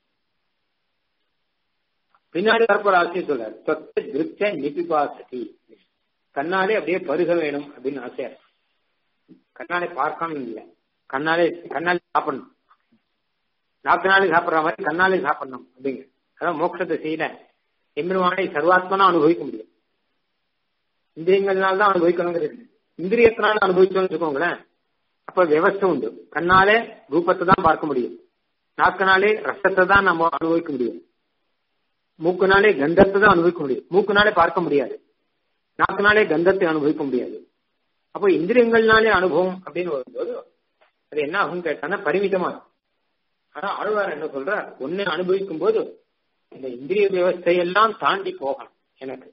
பின்னாடி வரப்போற ஆசை சொல்றாரு தொத்த திருப்த நிபிபாசதி கண்ணாலே அப்படியே பருக வேணும் அப்படின்னு ஆசையா கண்ணாலே பார்க்கணும் இல்லை கண்ணாலே கண்ணாலே சாப்பிடணும் நாக்கு சாப்பிடுற மாதிரி கண்ணாலே சாப்பிடணும் அப்படிங்க அதான் மோட்சத்தை செய்யல எம்பெருமானை சர்வாத்மனா அனுபவிக்க முடியும் இந்திரியங்கள்னால தான் அனுபவிக்கணுங்கிறது இந்திரியத்தினால அனுபவிச்சோம்னு வச்சுக்கோங்களேன் அப்ப விவஸ்தை உண்டு கண்ணாலே ரூபத்தை தான் பார்க்க முடியும் நாக்கினாலே ரசத்தை தான் நம்ம அனுபவிக்க முடியும் மூக்குனாலே கந்தத்தை தான் அனுபவிக்க முடியும் மூக்குனாலே பார்க்க முடியாது நாக்குனாலே கந்தத்தை அனுபவிக்க முடியாது அப்போ இந்திரியங்கள்னாலே அனுபவம் அப்படின்னு வரும்போது அது என்ன ஆகும் கேட்டானா பரிமிதமா இருக்கும் ஆனா ஆழ்வார் என்ன சொல்றார் ஒன்னு அனுபவிக்கும் போது இந்த இந்திரிய விவஸ்தையெல்லாம் தாண்டி போகணும் எனக்கு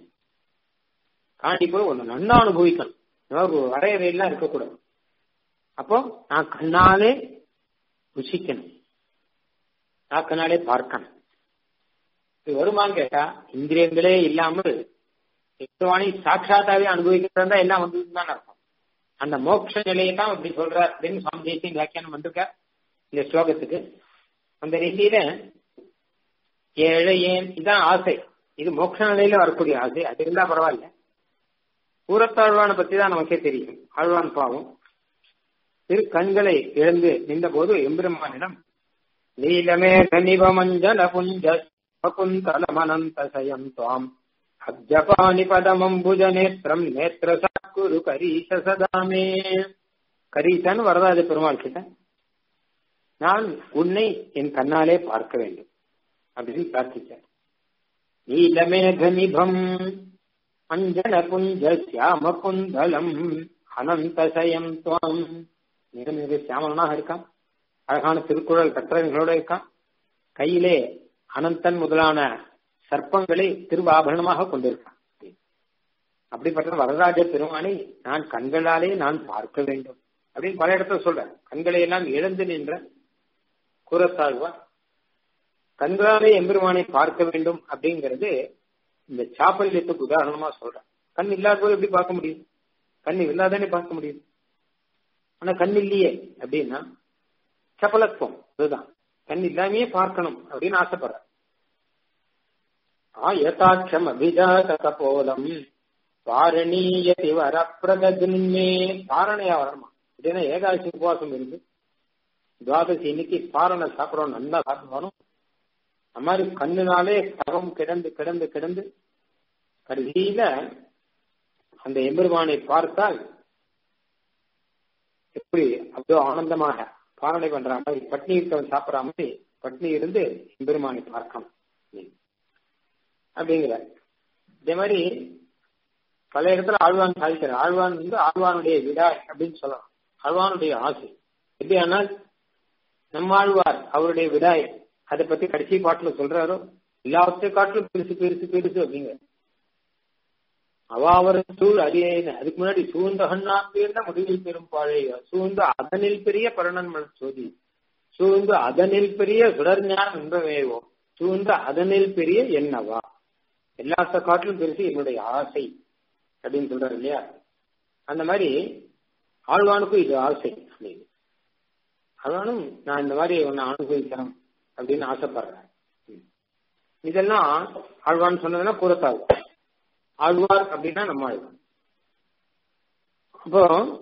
தாண்டி போய் ஒன்னு நன்னா அனுபவிக்கணும் ஒரு வரையறையெல்லாம் இருக்கக்கூடாது அப்போ நான் கண்ணாலே ருசிக்கணும் நாக்கனாலே பார்க்கணும் இது வருமான்னு கேட்டா இந்திரியங்களே இல்லாமல் எட்டுவாணி சாட்சாத்தாவே அனுபவிக்கிறதா எல்லாம் வந்ததுன்னு தான் அர்த்தம் அந்த மோட்ச நிலையை தான் அப்படி சொல்ற அப்படின்னு சுவாமி தேசியம் வியாக்கியானம் வந்திருக்க இந்த ஸ்லோகத்துக்கு அந்த ரீதியில ஏழை ஏன் இதான் ஆசை இது மோட்ச நிலையில வரக்கூடிய ஆசை அது இருந்தா பரவாயில்ல பூரத்தாழ்வானை பத்தி தான் நமக்கே தெரியும் ஆழ்வான் பாவம் திரு கண்களை இழந்து நின்ற போது எம்பெருமானிடம் நீலமே கனிவமஞ்சல புஞ்ச குந்தலமனந்தசயம் துவாம் அப்ஜபாணி பதமம்புஜ நேத்திரம் நேத்திர சாக்குரு கரீச சதாமே கரீசன் வரதாது பெருமாள் கிட்ட நான் உன்னை என் கண்ணாலே பார்க்க வேண்டும் அப்படின்னு பிரார்த்திச்சார் நீலமேக நிபம் அஞ்சன புஞ்ச சியாம குந்தலம் அனந்தசயம் துவாம் மிக மிக சியாமலனாக இருக்கான் அழகான திருக்குறள் கற்றவங்களோட இருக்கான் கையிலே அனந்தன் முதலான சர்ப்பங்களை திருவாபரணமாக கொண்டிருக்கான் அப்படிப்பட்ட வரராஜ பெருமானை நான் கண்களாலே நான் பார்க்க வேண்டும் அப்படின்னு பல இடத்துல சொல்றேன் கண்களை எல்லாம் இழந்து நின்ற கூறத்தாழ்வா கண்களாலே எம்பெருமானை பார்க்க வேண்டும் அப்படிங்கிறது இந்த சாப்பல்யத்துக்கு உதாரணமா சொல்றேன் கண் இல்லாத போது எப்படி பார்க்க முடியும் கண் இல்லாதானே பார்க்க முடியும் ஆனா கண் இல்லையே அப்படின்னா சபலத்துவம் அதுதான் கண் இல்லாமையே பார்க்கணும் அப்படின்னு ஆசைப்படுற ஆயதாட்சம் அபிஜாத கபோலம் வாரணீயதி வரப்பிரதன்மே பாரணையா வரணுமா அப்படின்னா ஏகாதசி உபவாசம் இருந்து துவாதசி இன்னைக்கு பாரணை சாப்பிடறோம் நல்லா சாப்பிடுவானும் அந்த மாதிரி கண்ணுனாலே தகம் கிடந்து கிடந்து கிடந்து கடைசியில அந்த எம்பெருமானை பார்த்தால் எப்படி அவ்வளோ ஆனந்தமாக பாரணை பண்ற மாதிரி பட்னி இருக்கவன் சாப்பிடற மாதிரி பட்னி இருந்து எம்பெருமானை பார்க்கணும் அப்படிங்கிற இதே மாதிரி பல இடத்துல ஆழ்வான் சாதிக்கிறார் ஆழ்வான் வந்து ஆழ்வானுடைய விடாய் அப்படின்னு சொல்லலாம் ஆழ்வானுடைய ஆசை எப்படி ஆனால் நம்மாழ்வார் அவருடைய விடாய் அதை பத்தி கடைசி பாட்டுல சொல்றாரோ எல்லாவற்றை காட்டிலும் பெருசு பெருசு பெருசு அப்படிங்கிற அவ அவர் சூழ் அரியன அதுக்கு முன்னாடி சூழ்ந்த கண்ணா பேர்ந்த முடிவில் பெரும் பாழைய சூழ்ந்து அதனில் பெரிய பரணன் சோதி சூழ்ந்து அதனில் பெரிய சுடர்ஞானம் என்பவேவோ சூழ்ந்து அதனில் பெரிய என்னவா எல்லாத்த காட்டிலும் பெருசு என்னுடைய ஆசை அப்படின்னு சொல்றாரு இல்லையா அந்த மாதிரி ஆழ்வானுக்கும் இது ஆசை அப்படின்னு ஆழ்வானும் நான் இந்த மாதிரி ஒன்னு அனுபவிக்கணும் அப்படின்னு ஆசைப்படுறேன் இதெல்லாம் ஆழ்வான் சொன்னதுன்னா கூறத்தாள் ஆழ்வார் அப்படின்னா நம்ம ஆழ்வான் அப்போ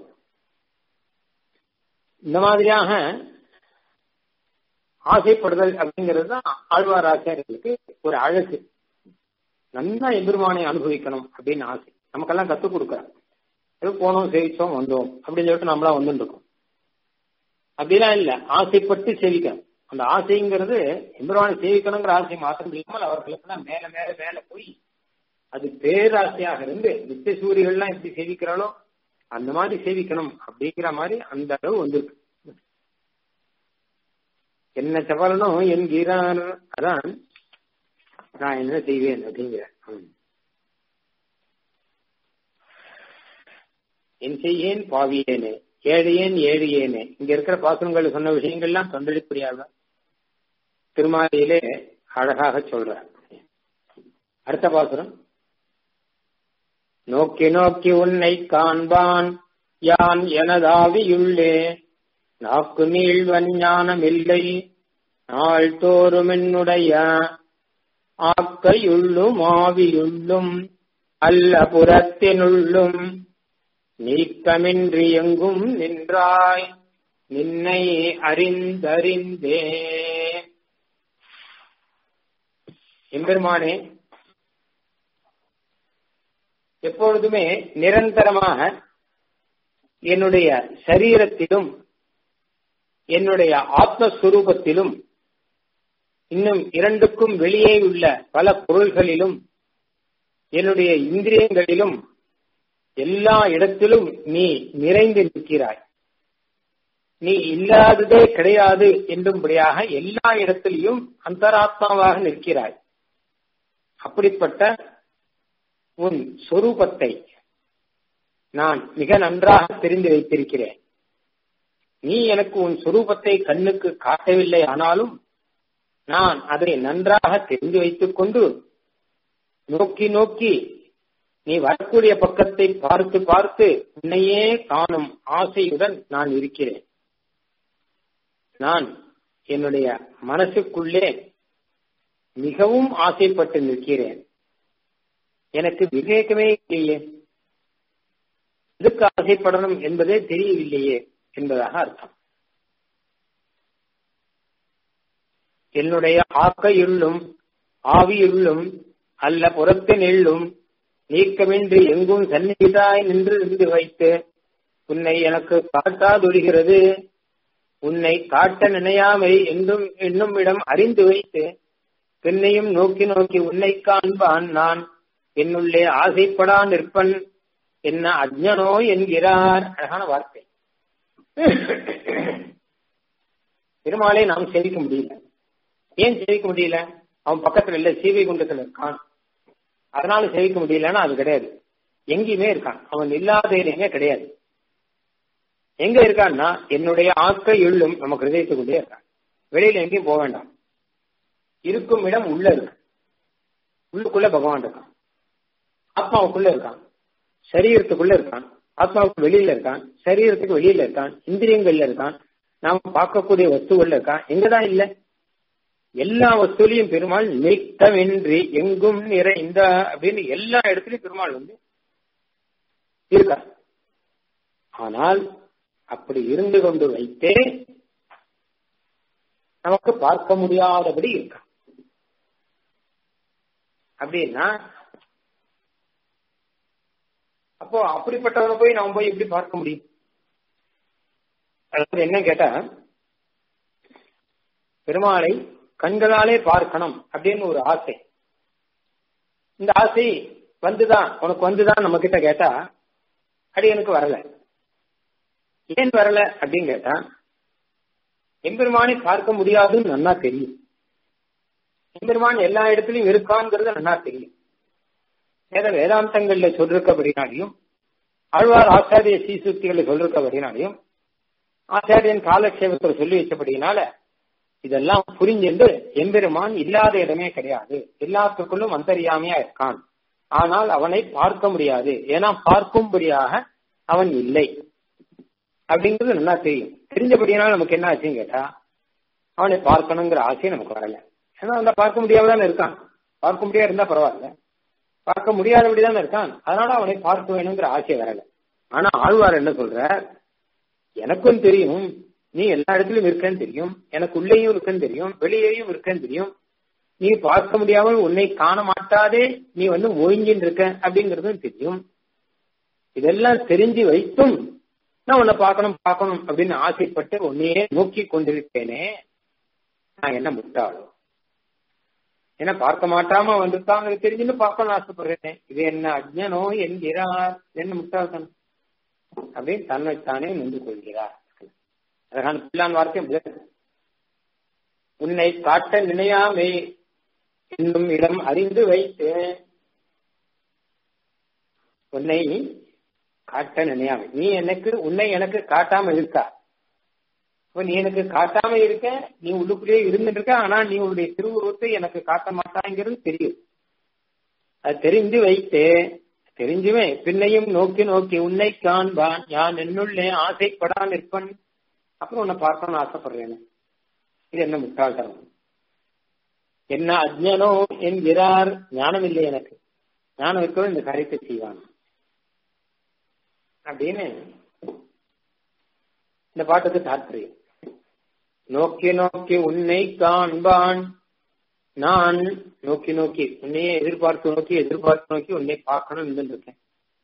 இந்த மாதிரியாக ஆசைப்படுதல் அப்படிங்கிறது தான் ஆழ்வார் ஆசிரியர்களுக்கு ஒரு அழகு நல்லா எம்பெருமானை அனுபவிக்கணும் அப்படின்னு ஆசை நமக்கெல்லாம் கத்துக் கொடுக்குறாங்க ஏதோ போனோம் சேவிச்சோம் வந்தோம் அப்படின்னு சொல்லிட்டு நம்மளா வந்துட்டு இருக்கோம் அப்படிலாம் இல்ல ஆசைப்பட்டு சேவிக்கணும் அந்த ஆசைங்கிறது எம்பெருமானை சேவிக்கணுங்கிற ஆசை மாத்திரம் இல்லாமல் அவர்களுக்கெல்லாம் மேல மேல மேல போய் அது பேராசையாக இருந்து நித்திய சூரியர்கள்லாம் எப்படி சேவிக்கிறாளோ அந்த மாதிரி சேவிக்கணும் அப்படிங்கிற மாதிரி அந்த அளவு வந்திருக்கு என்ன சவலனும் என்கிறார் அதான் நான் என்ன செய்வேன் அப்படிங்கிற என் செய்யேன் பாவியேனே ஏழையேன் ஏழியேனே இங்க இருக்கிற பாசனங்கள் சொன்ன விஷயங்கள்லாம் தொண்டடிப்புரியாக திருமாலையிலே அழகாக சொல்ற அடுத்த பாசுரம் நோக்கி நோக்கி உன்னை காண்பான் யான் எனதாவியுள்ளே நாக்கு நீள்வன் ஞானமில்லை நாள் தோறும் என்னுடைய ஆக்கையுள்ளும் ஆவியுள்ளும் அல்ல புறத்தினுள்ளும் நீக்கமின்றி எங்கும் நின்றாய் நின்னை அறிந்தறிந்தே எம்பெருமானே எப்பொழுதுமே நிரந்தரமாக என்னுடைய சரீரத்திலும் என்னுடைய ஆத்மஸ்வரூபத்திலும் இன்னும் இரண்டுக்கும் வெளியே உள்ள பல பொருள்களிலும் என்னுடைய இந்திரியங்களிலும் எல்லா இடத்திலும் நீ நிறைந்து நிற்கிறாய் நீ இல்லாததே கிடையாது என்றும்படியாக எல்லா இடத்திலையும் அந்தராத்மாவாக நிற்கிறாய் அப்படிப்பட்ட உன் சொரூபத்தை நான் மிக நன்றாக தெரிந்து வைத்திருக்கிறேன் நீ எனக்கு உன் சொரூபத்தை கண்ணுக்கு காட்டவில்லை ஆனாலும் நான் அதை நன்றாக தெரிந்து வைத்துக் கொண்டு நோக்கி நோக்கி நீ வரக்கூடிய பக்கத்தை பார்த்து பார்த்து உன்னையே காணும் ஆசையுடன் நான் இருக்கிறேன் நான் என்னுடைய மனசுக்குள்ளே மிகவும் ஆசைப்பட்டு நிற்கிறேன் எனக்கு விவேகமே இல்லையே எதுக்கு ஆசைப்படணும் என்பதே தெரியவில்லையே என்பதாக அர்த்தம் என்னுடைய ஆக்கையுள்ளும் ஆவியுள்ளும் அல்ல புறத்தினுள்ளும் நீக்கமின்றி எங்கும் சந்நிதாய் நின்று இருந்து வைத்து உன்னை எனக்கு காட்டாதொழிகிறது உன்னை காட்ட நினையாமை என்றும் என்னும் இடம் அறிந்து வைத்து பெண்ணையும் நோக்கி நோக்கி உன்னை காண்பான் நான் என்னுள்ளே ஆசைப்படா நிற்பன் என்ன அஜ்ஞனோ என்கிறார் அழகான வார்த்தை பெருமாளை நாம் சேவிக்க முடியல ஏன் சேவிக்க முடியல அவன் பக்கத்துல இல்ல சீவை குண்டத்துல இருக்கான் அதனால சேவிக்க முடியலன்னா அது கிடையாது எங்கேயுமே இருக்கான் அவன் இல்லாத இடமே கிடையாது எங்க இருக்கான்னா என்னுடைய ஆக்கை எள்ளும் நம்ம ஹிருதயத்துக்குள்ளே இருக்கான் வெளியில எங்கேயும் போக வேண்டாம் இருக்கும் இடம் உள்ள இருக்கு உள்ளுக்குள்ள பகவான் இருக்கான் ஆத்மாவுக்குள்ள இருக்கான் சரீரத்துக்குள்ள இருக்கான் ஆத்மாவுக்கு வெளியில இருக்கான் சரீரத்துக்கு வெளியில இருக்கான் இந்திரியங்கள்ல இருக்கான் நாம பார்க்கக்கூடிய வஸ்துகள்ல இருக்கான் எங்கதான் இல்ல எல்லா வஸ்துலையும் பெருமாள் நிறுத்தமின்றி எங்கும் நிறைந்த அப்படின்னு எல்லா இடத்துலயும் பெருமாள் வந்து இருக்கார் ஆனால் அப்படி இருந்து கொண்டு வைத்தே நமக்கு பார்க்க முடியாதபடி இருக்கான் அப்படின்னா அப்போ அப்படிப்பட்டவனை போய் நாம போய் எப்படி பார்க்க முடியும் அதாவது என்ன கேட்டா பெருமாளை கண்களாலே பார்க்கணும் அப்படின்னு ஒரு ஆசை இந்த ஆசை வந்துதான் உனக்கு வந்துதான் நம்ம கிட்ட கேட்டா அடி எனக்கு வரல ஏன் வரல அப்படின்னு கேட்டா எம்பெருமானை பார்க்க முடியாதுன்னு நன்னா தெரியும் எம்பெருமான் எல்லா இடத்துலயும் இருக்கான்ங்கிறது நன்னா தெரியும் வேத வேதாந்தங்கள்ல சொல்லிருக்கபடினாலையும் ஆழ்வார் ஆச்சாரிய சீசுக்திகளை சொல்லிருக்கபடினாலையும் ஆச்சாரியன் காலக்ஷேபத்தில் சொல்லி வச்சபடினால இதெல்லாம் புரிஞ்சுண்டு எம்பெருமான் இல்லாத இடமே கிடையாது எல்லாத்துக்குள்ளும் அந்தரியாமையா இருக்கான் ஆனால் அவனை பார்க்க முடியாது ஏன்னா பார்க்கும்படியாக அவன் இல்லை அப்படிங்கிறது நல்லா தெரியும் தெரிஞ்சபடியானால் நமக்கு என்ன ஆச்சுன்னு கேட்டா அவனை பார்க்கணுங்கிற ஆசை நமக்கு வரல ஏன்னா அந்த பார்க்க முடியாமதானே இருக்கான் பார்க்க முடியாது இருந்தா பரவாயில்ல பார்க்க முடியாதபடிதானே இருக்கான் அதனால அவனை பார்க்க வேணுங்கிற ஆசை வரல ஆனா ஆழ்வார் என்ன சொல்ற எனக்கும் தெரியும் நீ எல்லா இடத்துலயும் இருக்கேன்னு தெரியும் எனக்கு உள்ளேயும் இருக்கேன்னு தெரியும் வெளியேயும் இருக்கேன்னு தெரியும் நீ பார்க்க முடியாமல் உன்னை காண மாட்டாதே நீ வந்து ஒழுங்கின்னு இருக்க அப்படிங்கறதும் தெரியும் இதெல்லாம் தெரிஞ்சு வைத்தும் நான் உன்னை பார்க்கணும் பார்க்கணும் அப்படின்னு ஆசைப்பட்டு உன்னையே நோக்கி கொண்டிருக்கேனே நான் என்ன முட்டாளோ ஏன்னா பார்க்க மாட்டாம வந்துட்டாங்க தெரிஞ்சுன்னு பார்க்கணும்னு ஆசைப்படுறேன் இது என்ன அஜ்ஞனோ என்கிறார் என்ன முட்டாள்தனம் அப்படின்னு தன்னைத்தானே நின்று கொள்கிறார் அழகான பிள்ளான் வார்த்தை உன்னை காட்ட நினையாமே என்னும் இடம் அறிந்து வைத்து உன்னை காட்ட நினையாமை நீ எனக்கு உன்னை எனக்கு காட்டாம இருக்கா நீ எனக்கு காட்டாம இருக்க நீ உள்ளுக்குள்ளேயே இருந்துட்டு இருக்க ஆனா நீ உன்னுடைய திருவுருவத்தை எனக்கு காட்ட மாட்டாங்கிறது தெரியும் அது தெரிஞ்சு வைத்து தெரிஞ்சுமே பின்னையும் நோக்கி நோக்கி உன்னை காண்பான் யான் என்னுள்ளே ஆசைப்படா நிற்பன் அப்புறம் உன்னை பார்க்கணும்னு ஆசைப்படுறேன் இது என்ன முட்டாள்தனம் என்ன அஜ்ஞனோ என்கிறார் ஞானம் இல்லை எனக்கு ஞானம் இருக்கவும் இந்த காரியத்தை செய்வான் அப்படின்னு இந்த பாட்டுக்கு தாற்பயம் நோக்கி நோக்கி உன்னை காண்பான் நான் நோக்கி நோக்கி உன்னையே எதிர்பார்த்து நோக்கி எதிர்பார்த்து நோக்கி உன்னை பார்க்கணும் இருக்கேன்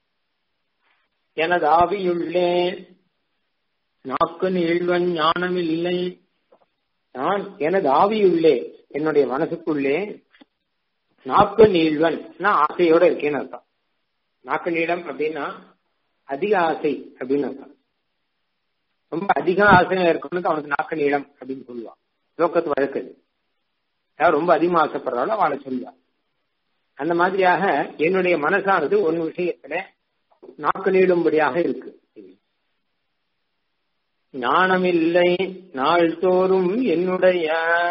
எனது ஆவியுள்ளே நாக்கு நீழ்வன் ஞானம் இல்லை நான் எனது ஆவியுள்ளே என்னுடைய மனசுக்குள்ளே நாக்கு நீழ்வன் ஆசையோட இருக்கேன்னு அர்த்தம் நாக்கு நீளம் அப்படின்னா அதிக ஆசை அப்படின்னு அர்த்தம் ரொம்ப அதிக ஆசையா இருக்கணுக்கு அவனுக்கு நாக்கு நீளம் அப்படின்னு சொல்லுவான் லோக்கத்து வழக்கு யார் ரொம்ப அதிகமா ஆசைப்படுறாலும் அவளை சொல்லுவா அந்த மாதிரியாக என்னுடைய மனசானது ஒரு விஷயத்துல நாக்கு நீளும்படியாக இருக்கு ஞானமில்லை நாள்தோறும் என்னுடைய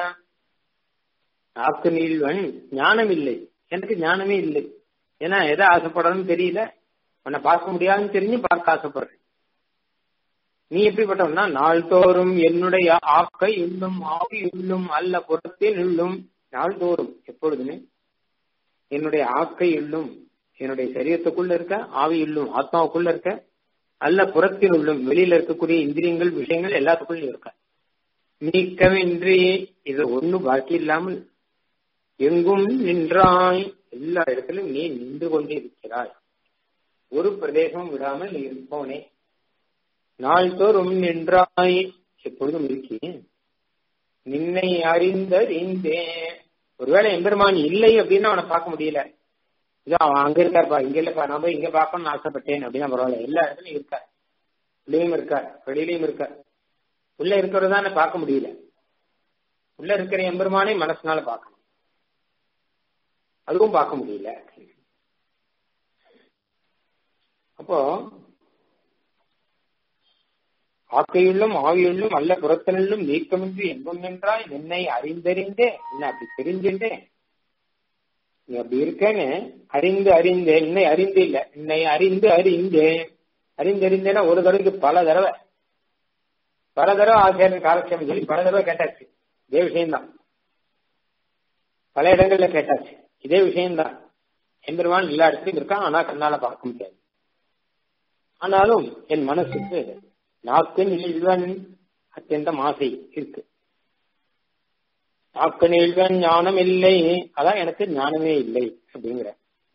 நாக்கு நீள்வன் ஞானம் இல்லை எனக்கு ஞானமே இல்லை ஏன்னா எதை ஆசைப்படணும்னு தெரியல உன்னை பார்க்க முடியாதுன்னு தெரிஞ்சு பார்க்க ஆசைப்படுறேன் நீ எப்படிப்பட்டவனா நாள்தோறும் என்னுடைய ஆக்கை உள்ளும் ஆவி உள்ளும் அல்ல புறத்தில் உள்ளும் நாள்தோறும் எப்பொழுதுமே என்னுடைய ஆக்கை உள்ளும் என்னுடைய சரீரத்துக்குள்ள இருக்க ஆவி உள்ளும் ஆத்மாவுக்குள்ள இருக்க அல்ல புறத்தில் உள்ளும் வெளியில இருக்கக்கூடிய இந்திரியங்கள் விஷயங்கள் எல்லாத்துக்குள்ளும் இருக்க நீக்கமின்றி இது ஒண்ணு பாக்கி இல்லாமல் எங்கும் நின்றாய் எல்லா இடத்திலும் நீ நின்று கொண்டே இருக்கிறாய் ஒரு பிரதேசம் விடாமல் நீ இருப்போனே நாள்தோறும் நின்றாய் எப்பொழுதும் இருக்கேன் நின்னை அறிந்தறிந்தே ஒருவேளை எம்பெருமான் இல்லை அப்படின்னு அவனை பார்க்க முடியல இதோ அவன் அங்க இருக்காருப்பா இங்க இல்லப்பா நான் போய் இங்க பார்க்கணும்னு ஆசைப்பட்டேன் அப்படின்னா பரவாயில்ல எல்லா இடத்துலயும் இருக்கார் உள்ளேயும் இருக்கார் வெளியிலயும் இருக்கார் உள்ள இருக்கிறதான பார்க்க முடியல உள்ள இருக்கிற எம்பெருமானே மனசுனால பார்க்கணும் அதுவும் பார்க்க முடியல அப்போ ஆக்கையுள்ளும் ஆவியுள்ளும் அல்ல புறத்தனுள்ளும் நீக்கமின்றி எங்கும் நின்றாய் என்னை அறிந்தறிந்தே என்ன அப்படி தெரிஞ்சுட்டே நீ அப்படி இருக்கேன்னு அறிந்து அறிந்து என்னை அறிந்து இல்ல என்னை அறிந்து அறிந்தேன் அறிந்து அறிந்தேன்னா ஒரு தடவைக்கு பல தடவை பல தடவை ஆசிரியர் காலட்சேபம் சொல்லி பல தடவை கேட்டாச்சு இதே விஷயம்தான் பல இடங்கள்ல கேட்டாச்சு இதே விஷயம்தான் எம்பெருமான் எல்லா இடத்துலயும் இருக்கான் ஆனா கண்ணால பார்க்க முடியாது ஆனாலும் என் மனசுக்கு நாக்கு நீழ்வன் அத்தியந்தம் ஆசை இருக்கு நாக்கு நீழ்வன் ஞானம் இல்லை அதான் எனக்கு ஞானமே இல்லை அப்படிங்கிற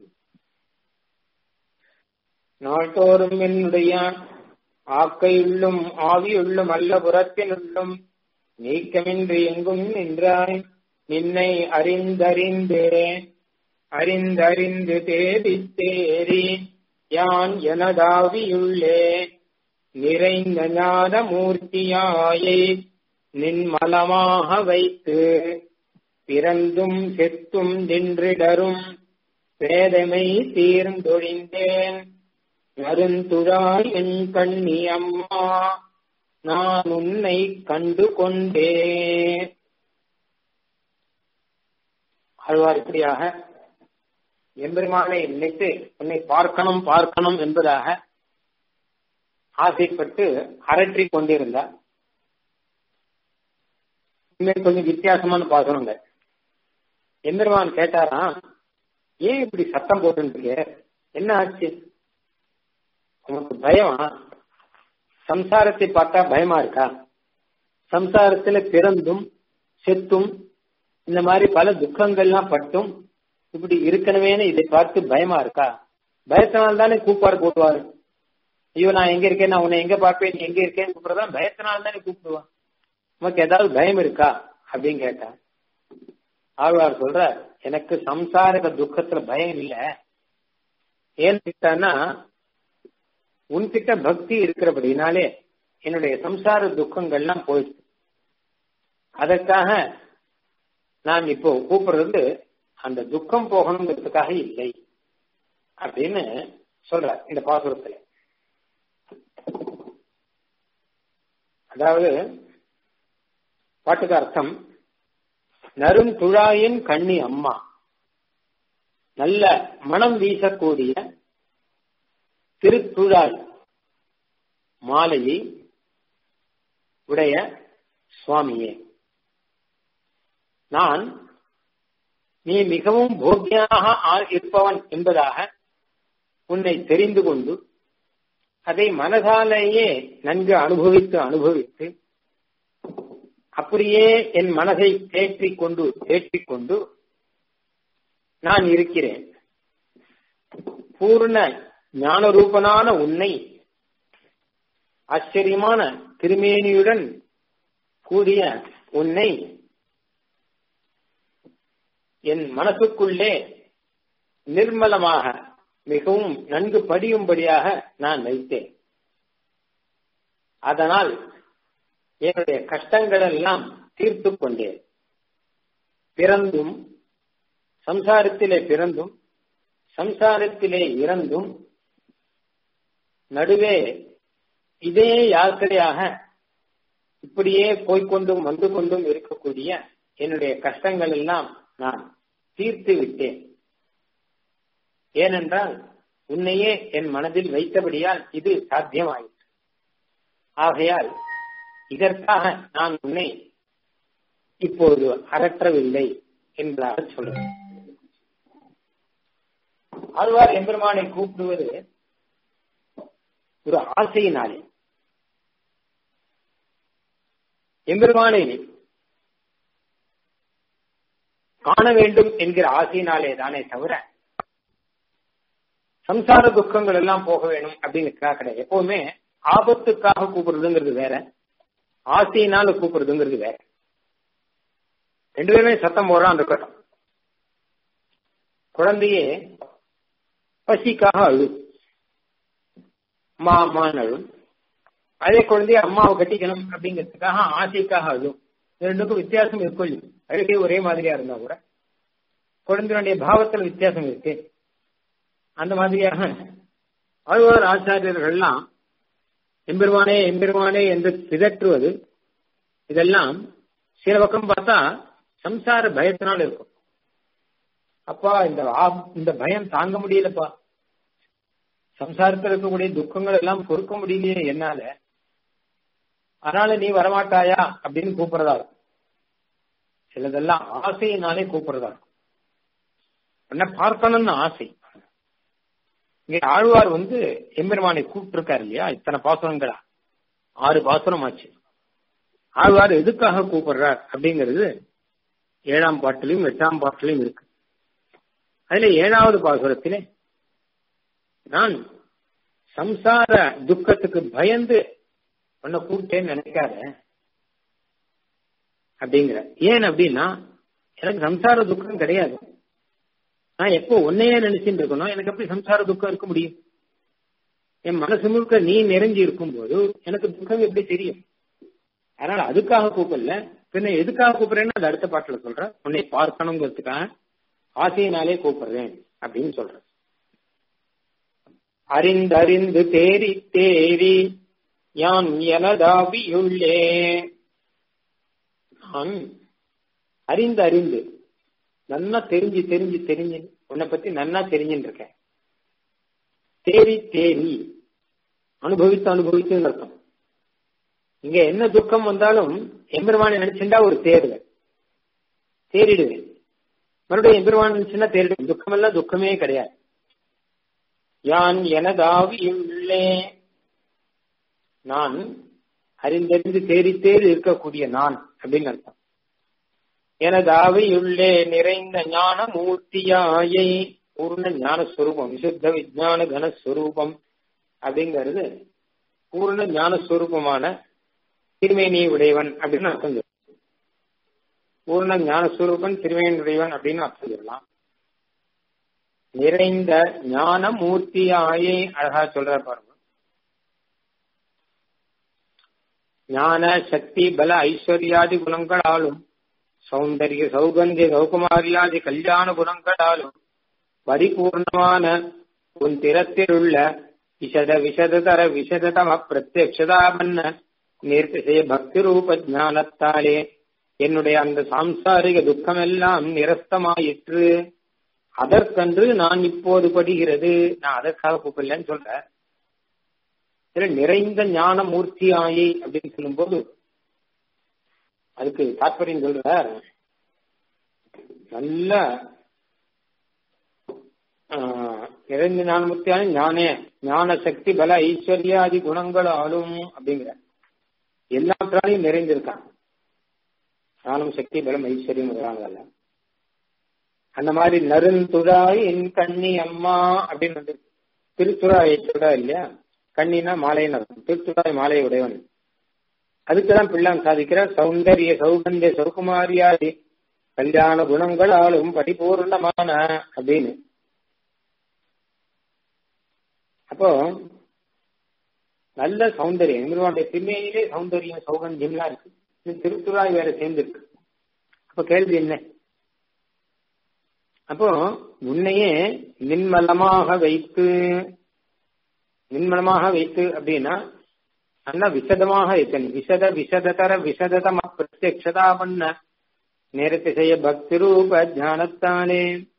நாள்தோறும் என்னுடைய ஆக்கையுள்ளும் ஆவியுள்ளும் அல்ல புறத்தினுள்ளும் நீக்கமின்றி எங்கும் நின்றாய் நின்னை அறிந்தறிந்தே அறிந்தறிந்து தேடி தேறி யான் எனதாவியுள்ளே நிறைந்த ஞான மூர்த்தியாயை நின்மலமாக வைத்து பிறந்தும் செத்தும் நின்றிடரும் பேதமை தீர்ந்தொழிந்தேன் நருந்துழாய் என் கண்ணி அம்மா நான் உன்னை கண்டு கொண்டேன் ஆழ்வார் இப்படியாக எம்பெருமானை நினைத்து உன்னை பார்க்கணும் பார்க்கணும் என்பதாக ஆசைப்பட்டு அரற்றி கொண்டிருந்தார் இன்னும் கொஞ்சம் வித்தியாசமான பாசனங்க எம்பெருமான் கேட்டாரா ஏன் இப்படி சத்தம் போட்டு என்ன ஆச்சு உனக்கு பயமா சம்சாரத்தை பார்த்தா பயமா இருக்கா சம்சாரத்துல பிறந்தும் செத்தும் இந்த மாதிரி பல துக்கங்கள்லாம் பட்டும் இப்படி இருக்கணுமேனு இதை பார்த்து பயமா இருக்கா பயத்தினால் தானே கூப்பாடு போடுவாரு ஐயோ நான் எங்க இருக்கேன் நான் உன்னை எங்க பார்ப்பேன் நீ எங்க இருக்கேன்னு கூப்பிடுறதா பயத்தினால் தானே கூப்பிடுவான் உனக்கு ஏதாவது பயம் இருக்கா அப்படின்னு கேட்டா ஆழ்வார் சொல்ற எனக்கு சம்சார துக்கத்துல பயம் இல்ல ஏன்னு கேட்டான்னா உன்கிட்ட பக்தி இருக்கிறபடினாலே என்னுடைய சம்சார துக்கங்கள்லாம் போயிடுச்சு அதற்காக நான் இப்போ கூப்பிடுறது அந்த துக்கம் போகணுங்கிறதுக்காக இல்லை அப்படின்னு சொல்ற இந்த பாசுரத்துல அதாவது பாட்டுக்கு அர்த்தம் நறுந்துழாயின் கண்ணி அம்மா நல்ல மனம் வீசக்கூடிய திருத்துழாய் மாலையை உடைய சுவாமியே நான் நீ மிகவும் போக்கியனாக இருப்பவன் என்பதாக உன்னை தெரிந்து கொண்டு அதை மனதாலேயே நன்கு அனுபவித்து அனுபவித்து அப்படியே என் மனதை தேற்றிக் கொண்டு தேற்றிக் கொண்டு நான் இருக்கிறேன் பூர்ண ஞானரூபனான உன்னை ஆச்சரியமான திருமேனியுடன் கூடிய உன்னை என் மனசுக்குள்ளே நிர்மலமாக மிகவும் நன்கு படியும்படியாக நான் வைத்தேன் அதனால் என்னுடைய கஷ்டங்கள் எல்லாம் தீர்த்து கொண்டேன் பிறந்தும் சம்சாரத்திலே பிறந்தும் சம்சாரத்திலே இறந்தும் நடுவே இதே யாத்திரையாக இப்படியே போய்கொண்டும் வந்து கொண்டும் இருக்கக்கூடிய என்னுடைய கஷ்டங்கள் எல்லாம் நான் தீர்த்து விட்டேன் ஏனென்றால் உன்னையே என் மனதில் வைத்தபடியால் இது சாத்தியமாயிற்று ஆகையால் இதற்காக நான் உன்னை இப்போது அகற்றவில்லை என்பதாக சொல்றேன் ஆழ்வார் எம்பெருமானை கூப்பிடுவது ஒரு ஆசையினாலே எம்பெருமானை காண வேண்டும் என்கிற ஆசையினாலே தானே தவிர சம்சார துக்கங்கள் எல்லாம் போக வேணும் அப்படிங்கிறதுக்காக கிடையாது எப்பவுமே ஆபத்துக்காக கூப்பிடுறதுங்கிறது வேற ஆசையினால கூப்பிடுறதுங்கிறது வேற ரெண்டு பேருமே சத்தம் போடுறான் அந்த கட்டம் குழந்தையே பசிக்காக அழு அம்மா அம்மான்னு அழும் அதே குழந்தைய அம்மாவை கட்டிக்கணும் அப்படிங்கிறதுக்காக ஆசைக்காக அழும் ரெண்டுக்கும் வித்தியாசம் இருக்கும் அழுகை ஒரே மாதிரியா இருந்தா கூட குழந்தையுடைய பாவத்தில் வித்தியாசம் இருக்கு அந்த மாதிரியாக ஆழ்வார் ஆச்சாரியர்கள்லாம் எம்பெருமானே எம்பெருமானே என்று பிதற்றுவது இதெல்லாம் சில பக்கம் பார்த்தா சம்சார பயத்தினால் இருக்கும் அப்பா இந்த இந்த பயம் தாங்க முடியலப்பா சம்சாரத்தில் இருக்கக்கூடிய துக்கங்கள் எல்லாம் பொறுக்க முடியலையே என்னால அதனால நீ வரமாட்டாயா அப்படின்னு கூப்பிடுறதா இருக்கும் சிலதெல்லாம் ஆசையினாலே கூப்பிடுறதா இருக்கும் என்ன பார்க்கணும்னு ஆசை இங்க ஆழ்வார் வந்து எம்பெருமானை கூப்பிட்டு இருக்காரு இல்லையா இத்தனை பாசுரங்களா ஆறு பாசுரம் ஆச்சு ஆழ்வார் எதுக்காக கூப்பிடுறார் அப்படிங்கிறது ஏழாம் பாட்டிலையும் எட்டாம் பாட்டிலையும் இருக்கு அதுல ஏழாவது பாசுரத்திலே நான் சம்சார துக்கத்துக்கு பயந்து உன்னை கூப்பிட்டேன்னு நினைக்காத அப்படிங்கிற ஏன் அப்படின்னா எனக்கு சம்சார துக்கம் கிடையாது நான் எப்போ உன்னையே நினைச்சுட்டு இருக்கணும் எனக்கு எப்படி சம்சார துக்கம் இருக்க முடியும் என் மனசு முழுக்க நீ நிறைஞ்சி இருக்கும் போது எனக்கு துக்கம் எப்படி தெரியும் அதனால அதுக்காக கூப்பிடல பின்ன எதுக்காக கூப்பிடுறேன்னு அது அடுத்த பாட்டுல சொல்றேன் உன்னை பார்க்கணுங்கிறதுக்காக ஆசையினாலே கூப்பிடுறேன் அப்படின்னு சொல்றேன் அறிந்தறிந்து தேறி தேறி யான் எனதாவியுள்ளே நான் அறிந்து அறிந்து நன்னா தெரிஞ்சு தெரிஞ்சு தெரிஞ்சு உன்னை பத்தி நன்னா தெரிஞ்சுட்டு இருக்கேன் தேறி தேறி அனுபவித்து அனுபவித்து அர்த்தம் இங்க என்ன துக்கம் வந்தாலும் எம்பெருமானை நினைச்சுட்டா ஒரு தேர்தல் தேறிடுவேன் மறுபடியும் எம்பெருமான் நினைச்சுன்னா தேறிடுவேன் துக்கம் எல்லாம் துக்கமே கிடையாது யான் எனதாவியுள்ளே நான் அறிந்தறிந்து தேறி தேறி இருக்கக்கூடிய நான் அப்படின்னு அர்த்தம் எனதாவையுள்ளே நிறைந்த ஞான மூர்த்தியாயை பூர்ண ஞான ஸ்வரூபம் விசுத்த விஜான கனஸ்வரூபம் அப்படிங்கிறது பூர்ண ஞான ஸ்வரூபமான திருமேனி உடையவன் அப்படின்னு அர்த்தம் சொல்லலாம் பூர்ண ஞான ஸ்வரூபன் திருமேனி உடையவன் அப்படின்னு அர்த்தம் சொல்லலாம் நிறைந்த ஞான மூர்த்தியாயை அழகா சொல்ற பாருங்க ஞான சக்தி பல ஐஸ்வர்யாதி குணங்களாலும் சௌந்தரிய சௌகந்திய சௌகுமாரியாதி கல்யாண குணங்களாலும் பரிபூர்ணமான உன் திறத்திலுள்ள விசத விசததர விசததம பிரத்யக்ஷதாபன்ன நிர்திசய பக்தி ரூப ஞானத்தாலே என்னுடைய அந்த சாம்சாரிக துக்கம் எல்லாம் நிரஸ்தமாயிற்று அதற்கன்று நான் இப்போது படுகிறது நான் அதற்காக கூப்பிடலன்னு சொல்றேன் இதுல நிறைந்த ஞான மூர்த்தி ஆயி அப்படின்னு சொல்லும்போது அதுக்கு தாற்பயம் சொல்றார் நல்ல நிறைந்த ஞானமூர்த்தியான ஞானே ஞான சக்தி பல ஐஸ்வர்யாதி குணங்களாலும் அப்படிங்கிற எல்லாற்றாலையும் நிறைந்திருக்கான் ஞானம் சக்தி பலம் ஐஸ்வர்யம் முதலானதல்ல அந்த மாதிரி நருந்துழாய் என் கண்ணி அம்மா அப்படின்னு வந்து திருத்துறாய் சுடா இல்லையா கண்ணினா மாலைன்னு அர்த்தம் திருத்துறாய் மாலை உடையவன் அதுக்குதான் பிள்ளான் சாதிக்கிறார் சௌந்தரிய சௌகந்திய சௌகுமாரியாதி கல்யாண குணங்களாலும் பரிபூர்ணமான அப்படின்னு அப்போ நல்ல சௌந்தரியம் எங்களுடைய திருமையிலே சௌந்தரியம் சௌகந்தியம்லாம் இருக்கு திருத்துறாய் வேற சேர்ந்துருக்கு அப்ப கேள்வி என்ன அப்போ உன்னையே நின்மலமாக வைத்து நின்மலமாக வைத்து அப்படின்னா நல்லா விசதமாக இருக்கணும் விசத விசததர விசததம பிரத்யக்ஷதா பண்ண நேரத்தை செய்ய பக்தி ரூப ஞானத்தானே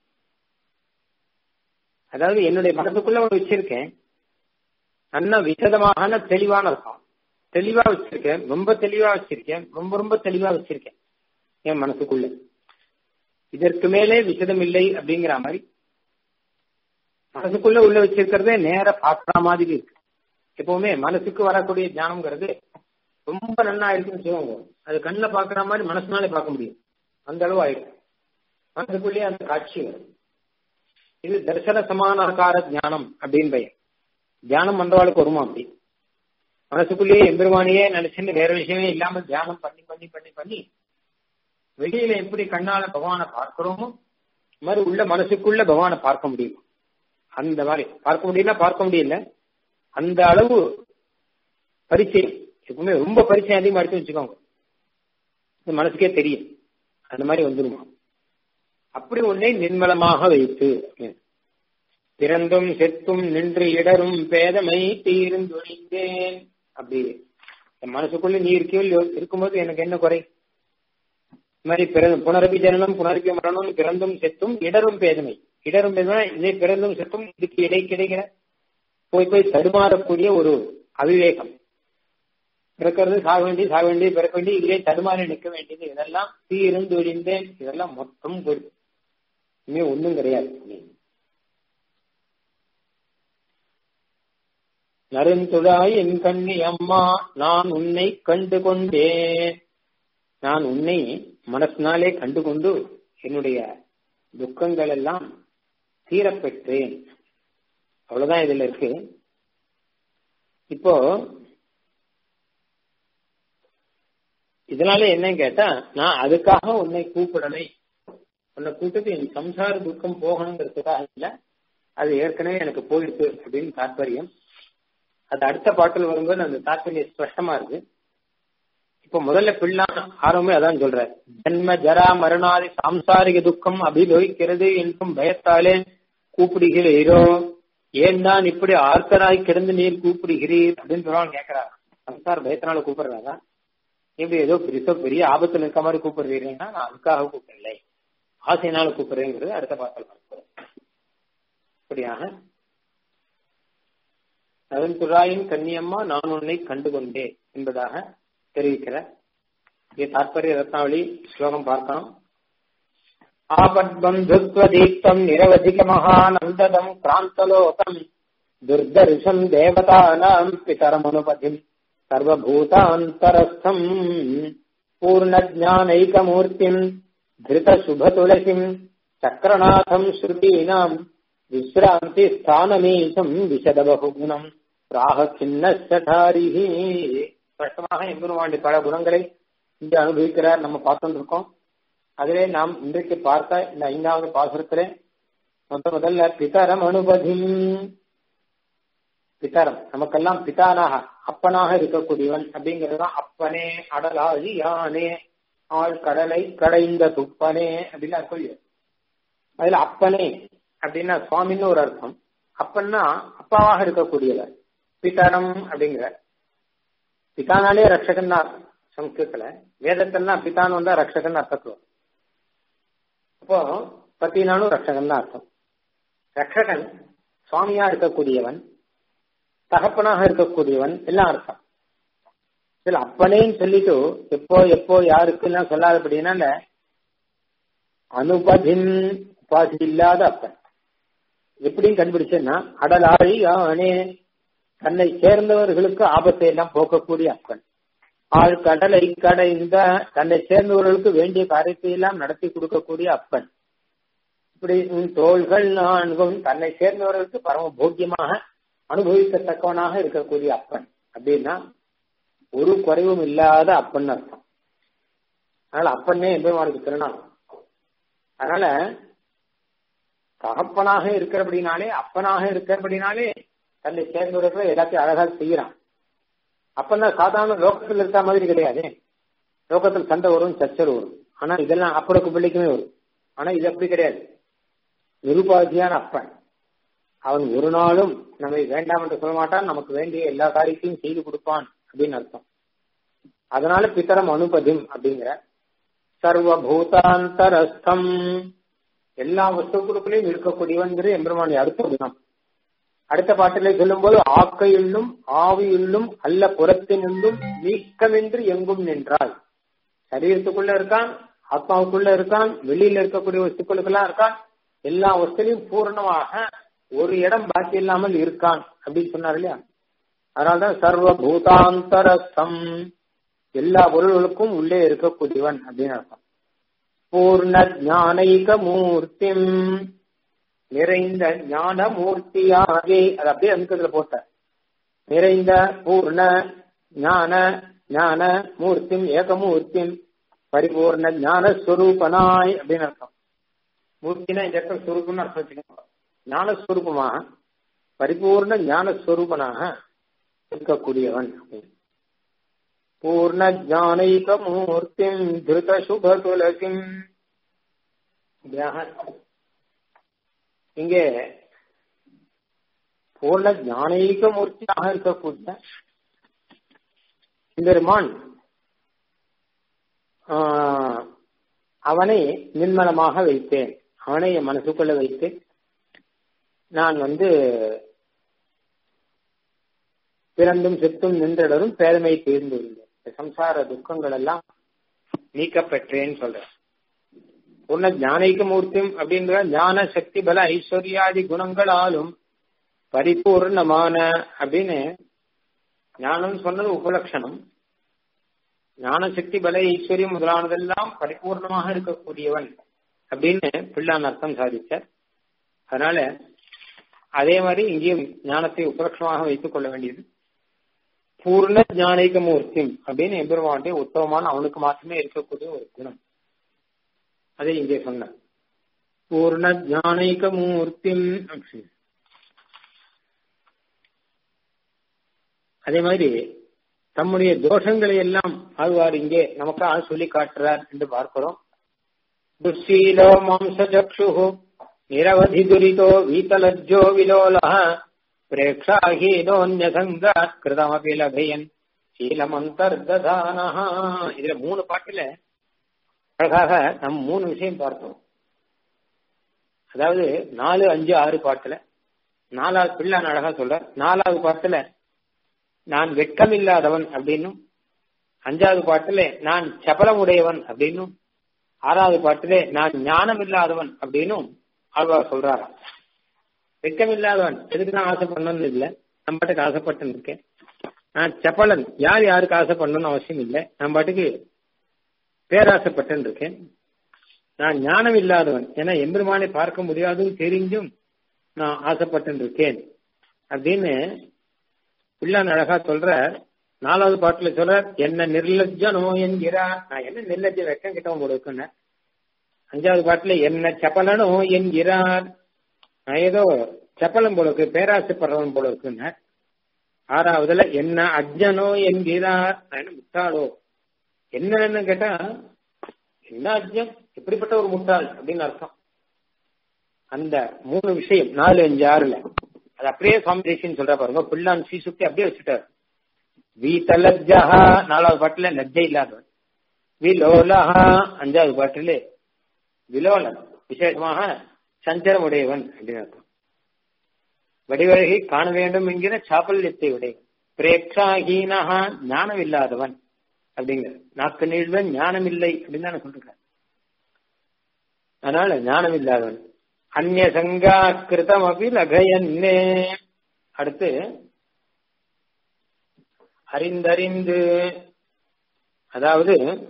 அதாவது என்னுடைய மனசுக்குள்ள ஒன்று வச்சிருக்கேன் நல்லா விசதமான தெளிவான இருக்கும் தெளிவா வச்சிருக்கேன் ரொம்ப தெளிவா வச்சிருக்கேன் ரொம்ப ரொம்ப தெளிவா வச்சிருக்கேன் என் மனசுக்குள்ள இதற்கு மேலே விசதம் இல்லை அப்படிங்கிற மாதிரி மனசுக்குள்ள உள்ள வச்சிருக்கிறதே நேர பாக்குற மாதிரி இருக்கு எப்பவுமே மனசுக்கு வரக்கூடிய ஞானம்ங்கிறது ரொம்ப நல்லா இருக்குன்னு சொல்லுவாங்க அது கண்ணில் பாக்குற மாதிரி மனசுனாலே பார்க்க முடியும் அந்த அளவு ஆயிடும் மனசுக்குள்ளேயே அந்த காட்சி வரும் இது தர்சன சமானாகார ஞானம் அப்படின்னு பெயர் தியானம் பண்றவாளுக்கு வருமா அப்படி மனசுக்குள்ளேயே எம்பெருமானியே நினைச்சுன்னு வேற விஷயமே இல்லாம தியானம் பண்ணி பண்ணி பண்ணி பண்ணி வெளியில எப்படி கண்ணால பகவானை பார்க்கிறோமோ மாதிரி உள்ள மனசுக்குள்ள பகவானை பார்க்க முடியும் அந்த மாதிரி பார்க்க முடியல பார்க்க முடியல அந்த அளவு பரிச்சயம் எப்பவுமே ரொம்ப பரிச்சயம் அதிகமா எடுத்து வச்சுக்கோங்க மனசுக்கே தெரியும் அந்த மாதிரி வந்துருமா அப்படி ஒன்னே நிர்மலமாக வைத்து பிறந்தும் செத்தும் நின்று இடரும் பேதமை தீர்ந்தொழிந்தேன் அப்படி என் மனசுக்குள்ள நீ இருக்கியோ இல்லையோ இருக்கும்போது எனக்கு என்ன குறை இது மாதிரி பிறந்து புனரபி ஜனனம் புனரபி மரணம் பிறந்தும் செத்தும் இடரும் பேதமை இடரும் பேதமை இதே பிறந்தும் செத்தும் இதுக்கு இடை கிடைக்கிற போய் போய் தடுமாறக்கூடிய ஒரு அவிவேகம் பிறக்கிறது சாக வேண்டி சாக வேண்டி பிறக்க வேண்டி இதிலே தடுமாறி நிற்க வேண்டியது இதெல்லாம் தீர்ந்து ஒழிந்தேன் இதெல்லாம் மொத்தம் போயிடுது இனிமே ஒன்றும் கிடையாது நருந்துழாய் என் கண்ணி அம்மா நான் உன்னை கண்டு கொண்டேன் நான் உன்னை மனசினாலே கண்டு கொண்டு என்னுடைய துக்கங்கள் எல்லாம் தீரப்பெற்றேன் அவ்வளவுதான் இதுல இருக்கு இப்போ இதனால என்னன்னு கேட்டா நான் அதுக்காக உன்னை கூப்பிடலை உன்னை கூப்பிட்டு என் சம்சார துக்கம் போகணுங்கிறதுக்காக இல்ல அது ஏற்கனவே எனக்கு போயிருக்கு அப்படின்னு தாற்பயம் அது அடுத்த பாட்டில் வரும்போது அந்த தாற்பயம் ஸ்பஷ்டமா இருக்கு இப்ப முதல்ல பிள்ளை ஆரம்பமே அதான் சொல்ற ஜென்ம ஜரா மரணாதி சாம்சாரிக துக்கம் அபிலோகிக்கிறது என்றும் பயத்தாலே கூப்பிடுகிறீரோ ஏன் தான் இப்படி ஆர்த்தராய் கிடந்து நீர் கூப்பிடுகிறீர் அப்படின்னு சொல்லுவாங்க கேட்கிறார் சம்சார பயத்தினால கூப்பிடுறாரா இப்படி ஏதோ பெரிய பெரிய ஆபத்துல இருக்க மாதிரி கூப்பிடுறீங்கன்னா நான் அதுக்காக கூப்பிடலை ஆசையினால கூப்பிடுறேங்கிறது அடுத்த பாட்டில் பார்க்கிறோம் அப்படியாக அதன் துராயின் கன்னியம்மா நான் உன்னை கண்டு கொண்டேன் என்பதாக தெரிவிக்கிற இது தாற்பரிய ரத்னாவளி ஸ்லோகம் பார்க்கணும் ஆபத்பந்துத்வதீப்தம் நிரவதிக மகானந்ததம் கிராந்தலோகம் துர்தர்ஷம் தேவதானாம் பிதரமனுபதிம் சர்வபூதாந்தரஸ்தம் பூர்ணஜானைகமூர்த்திம் धृतशुभतुलसीम् चक्रनाथम् श्रुतीनाम् विश्रान्तिस्थानमीशम् विशदबहुகுணம் பிராக கிண்ணஸ்டாரிஹி ஸ்பஷ்டமாக எம்பெருமாண்டி பல குணங்களை இங்கு அனுபவிக்கிறார் நம்ம பார்த்துட்டு இருக்கோம் அதிலே நாம் இன்றைக்கு பார்த்த இந்த ஐந்தாவது பாசுரத்திலே முத முதல்ல பிதரம் அனுபதி பிதரம் நமக்கெல்லாம் பிதானாக அப்பனாக இருக்கக்கூடியவன் அப்படிங்கிறதுதான் அப்பனே அடலாழி யானே ஆள் கடலை கடைந்த துப்பனே அப்படின்னு அர்த்தம் அதுல அப்பனே அப்படின்னா சுவாமின்னு ஒரு அர்த்தம் அப்பன்னா அப்பாவாக இருக்கக்கூடியவர் பிதரம் அப்படிங்கிற பிதானாலே ரட்சகன் தான் சம்ஸ்கிருத்துல வேதத்தெல்லாம் பிதான்னு வந்தா ரக்ஷகன் அர்த்தத்துவம் அப்போ பத்தினாலும் ரக்ஷகன் தான் அர்த்தம் ரக்ஷகன் சுவாமியா இருக்கக்கூடியவன் தகப்பனாக இருக்கக்கூடியவன் எல்லாம் அர்த்தம் இதுல அப்பனேன்னு சொல்லிட்டு எப்போ எப்போ யாருக்குலாம் சொல்லாதபடினால அனுபதின் உபாதி இல்லாத அப்பன் எப்படியும் கண்டுபிடிச்சேன்னா அடலாழி அவனே தன்னை சேர்ந்தவர்களுக்கு ஆபத்தை எல்லாம் போக்கக்கூடிய அப்பன் ஆள் கடலை கடைந்த தன்னை சேர்ந்தவர்களுக்கு வேண்டிய காரியத்தை எல்லாம் நடத்தி கொடுக்கக்கூடிய அப்பன் இப்படி உன் தோள்கள் நான்கும் தன்னை சேர்ந்தவர்களுக்கு பரம போக்கியமாக அனுபவிக்கத்தக்கவனாக இருக்கக்கூடிய அப்பன் அப்படின்னா ஒரு குறைவும் இல்லாத அப்பன் அர்த்தம் அதனால அப்பன்னே எம்பெருமானுக்கு திருநாள் அதனால தகப்பனாக இருக்கிறபடினாலே அப்பனாக இருக்கிறபடினாலே தன்னை சேர்ந்தவர்கள் எல்லாத்தையும் அழகாக செய்யறான் அப்பன்னா சாதாரண லோகத்தில் இருக்க மாதிரி கிடையாது லோகத்தில் சண்டை வரும் சச்சர் வரும் ஆனா இதெல்லாம் அப்பனுக்கு பிள்ளைக்குமே வரும் ஆனா இது அப்படி கிடையாது நிருபாதியான அப்பன் அவன் ஒரு நாளும் நம்மை வேண்டாம் என்று சொல்ல மாட்டான் நமக்கு வேண்டிய எல்லா காரியத்தையும் செய்து கொடுப்பான் அப்படின்னு அர்த்தம் அதனால பித்தரம் அனுபதிம் அப்படிங்கிற சர்வபூதாந்தரஸ்தம் எல்லா வஸ்துக்களுக்குள்ளேயும் இருக்கக்கூடியவன் எம்பெருமானுடைய அடுத்த குணம் அடுத்த பாட்டிலே சொல்லும் போது ஆக்கையுள்ளும் ஆவியுள்ளும் அல்ல புறத்தினின்றும் நீக்கமின்றி எங்கும் நின்றாள் சரீரத்துக்குள்ள இருக்கான் ஆத்மாவுக்குள்ள இருக்கான் வெளியில இருக்கக்கூடிய வஸ்துக்களுக்கெல்லாம் இருக்கான் எல்லா வஸ்துலையும் பூர்ணமாக ஒரு இடம் பாக்கி இல்லாமல் இருக்கான் அப்படின்னு சொன்னார் இல்லையா அதனால்தான் சர்வ பூதாந்தரஸ்தம் எல்லா பொருள்களுக்கும் உள்ளே இருக்கக்கூடியவன் அப்படின்னு அர்த்தம் பூர்ண ஞானைக மூர்த்திம் நிறைந்த ஞான மூர்த்தியாகே அது அப்படியே அமுக்கத்துல போட்ட நிறைந்த பூர்ண ஞான ஞான மூர்த்திம் ஏகமூர்த்திம் பரிபூர்ண ஞான ஸ்வரூபனாய் அப்படின்னு அர்த்தம் மூர்த்தினா இந்த இடத்துல ஸ்வரூபம்னு அர்த்தம் வச்சுக்கோங்க ஞானஸ்வரூபமாக பரிபூர்ண ஞானஸ்வரூபனாக இருக்கக்கூடியவன் பூர்ண ஜானைக மூர்த்திம் திருத சுப துலசிம் இங்கே பூர்ண ஞானீக மூர்த்தியாக இருக்கக்கூடிய பெருமான் அவனை நிர்மலமாக வைத்தேன் அவனை என் மனசுக்குள்ள வைத்து நான் வந்து பிறந்தும் செத்தும் நின்றடரும் பேதமை தீர்ந்துள்ளேன் சம்சார துக்கங்கள் எல்லாம் நீக்கப்பெற்றேன்னு சொல்றேன் பூர்ண ஞானிக மூர்த்தியும் அப்படின்ற ஞான சக்தி பல ஐஸ்வர்யாதி குணங்களாலும் பரிபூர்ணமான அப்படின்னு ஞானம் சொன்னது உபலட்சணம் ஞான சக்தி பல ஐஸ்வர்யம் முதலானதெல்லாம் பரிபூர்ணமாக இருக்கக்கூடியவன் அப்படின்னு பிள்ளான் அர்த்தம் சாதிச்சார் அதனால அதே மாதிரி இங்கேயும் ஞானத்தை உபலட்சணமாக வைத்துக் கொள்ள வேண்டியது பூர்ண ஞானிக மூர்த்தியும் அப்படின்னு எம்பெருமானுடைய உத்தமமான அவனுக்கு மாற்றமே இருக்கக்கூடிய ஒரு குணம் அதை இங்கே சொன்ன பூர்ண ஞானிக மூர்த்திம் அதே மாதிரி தம்முடைய தோஷங்களை எல்லாம் ஆழ்வார் இங்கே நமக்காக சொல்லி காட்டுறார் என்று பார்க்கிறோம் துஷீலோ மாம்சச்சு நிரவதி துரிதோ வீதலஜ்ஜோ விலோல பிரேக்ஷாஹீனோன்யசங்காத் கிருதமபி லபயன் சீலமந்தர்தான இதுல மூணு பாட்டுல அழகாக நம் மூணு விஷயம் பார்த்தோம் அதாவது நாலு அஞ்சு ஆறு பாட்டுல நாலாவது பிள்ளான் அழகா சொல்ற நாலாவது பாட்டுல நான் வெட்கமில்லாதவன் அப்படின்னும் அஞ்சாவது பாட்டுல நான் சபலம் உடையவன் அப்படின்னும் ஆறாவது பாட்டிலே நான் ஞானம் இல்லாதவன் அப்படின்னும் ஆழ்வார் சொல்றாராம் வெக்கம் இல்லாதவன் எதுக்கு தான் ஆசைப்படணும்னு இல்லை நம்ம பாட்டுக்கு ஆசைப்பட்டு இருக்கேன் நான் செப்பலன் யார் யாருக்கு ஆசைப்படணும்னு அவசியம் இல்லை நான் பாட்டுக்கு பேராசைப்பட்டு இருக்கேன் நான் ஞானம் இல்லாதவன் ஏன்னா எம்பெருமானை பார்க்க முடியாதுன்னு தெரிஞ்சும் நான் ஆசைப்பட்டு இருக்கேன் அப்படின்னு பிள்ளான் அழகா சொல்ற நாலாவது பாட்டுல சொல்ற என்ன நிர்லஜனோ என்கிறார் நான் என்ன நிர்லஜ வெக்கம் கிட்டவன் போல இருக்குன்னு அஞ்சாவது பாட்டுல என்ன செப்பலனோ என்கிறார் நான் ஏதோ செப்பலம் போல இருக்கு பேராசைப்படுறவன் போல இருக்குன்னு ஆறாவதுல என்ன அஜ்ஜனோ என்கிறார் நான் என்ன முட்டாளோ என்னன்னு கேட்டா என்ன அஜ்ஜன் எப்படிப்பட்ட ஒரு முட்டாள் அப்படின்னு அர்த்தம் அந்த மூணு விஷயம் நாலு அஞ்சு ஆறுல அது அப்படியே சுவாமி தேசியன்னு சொல்ற பாருங்க பிள்ளான் ஸ்ரீ சுத்தி அப்படியே வச்சுட்டாரு வீதலஜ்ஜா நாலாவது பாட்டுல லஜ்ஜை இல்லாதவன் விலோலஹா அஞ்சாவது பாட்டிலே விலோலன் விசேஷமாக சஞ்சலம் உடையவன் அப்படின்னு அர்த்தம் வடிவழகை காண வேண்டும் என்கிற சாப்பல்யத்தை உடையவன் பிரேக்ஷாஹீனஹா ஞானம் இல்லாதவன் அப்படிங்கிற நாக்கு நீழ்வன் ஞானம் இல்லை அப்படின்னு தானே சொல்லிருக்காரு அதனால ஞானம் இல்லாதவன் அந்நிய சங்கா கிருதம் அப்படி லகயன்னே அடுத்து அறிந்தறிந்து அதாவது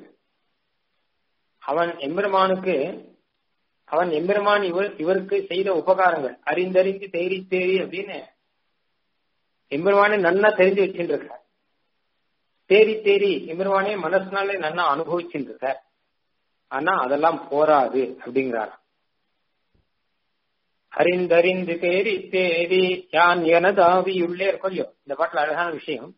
அவன் எம்பெருமானுக்கு அவன் எம்பெருமான் இவர் இவருக்கு செய்த உபகாரங்கள் அறிந்தறிந்து தேறி தேறி அப்படின்னு எம்பெருமானே நன்னா தெரிஞ்சு வச்சுட்டு இருக்கார் தேறி தேறி எம்பெருமானே மனசுனாலே நன்னா அனுபவிச்சுட்டு இருக்கார் ஆனா அதெல்லாம் போராது அப்படிங்கிறார் அறிந்தறிந்து தேறி தேறி யான் எனதாவி உள்ளே இருக்கொல்லையோ இந்த பாட்டுல அழகான விஷயம்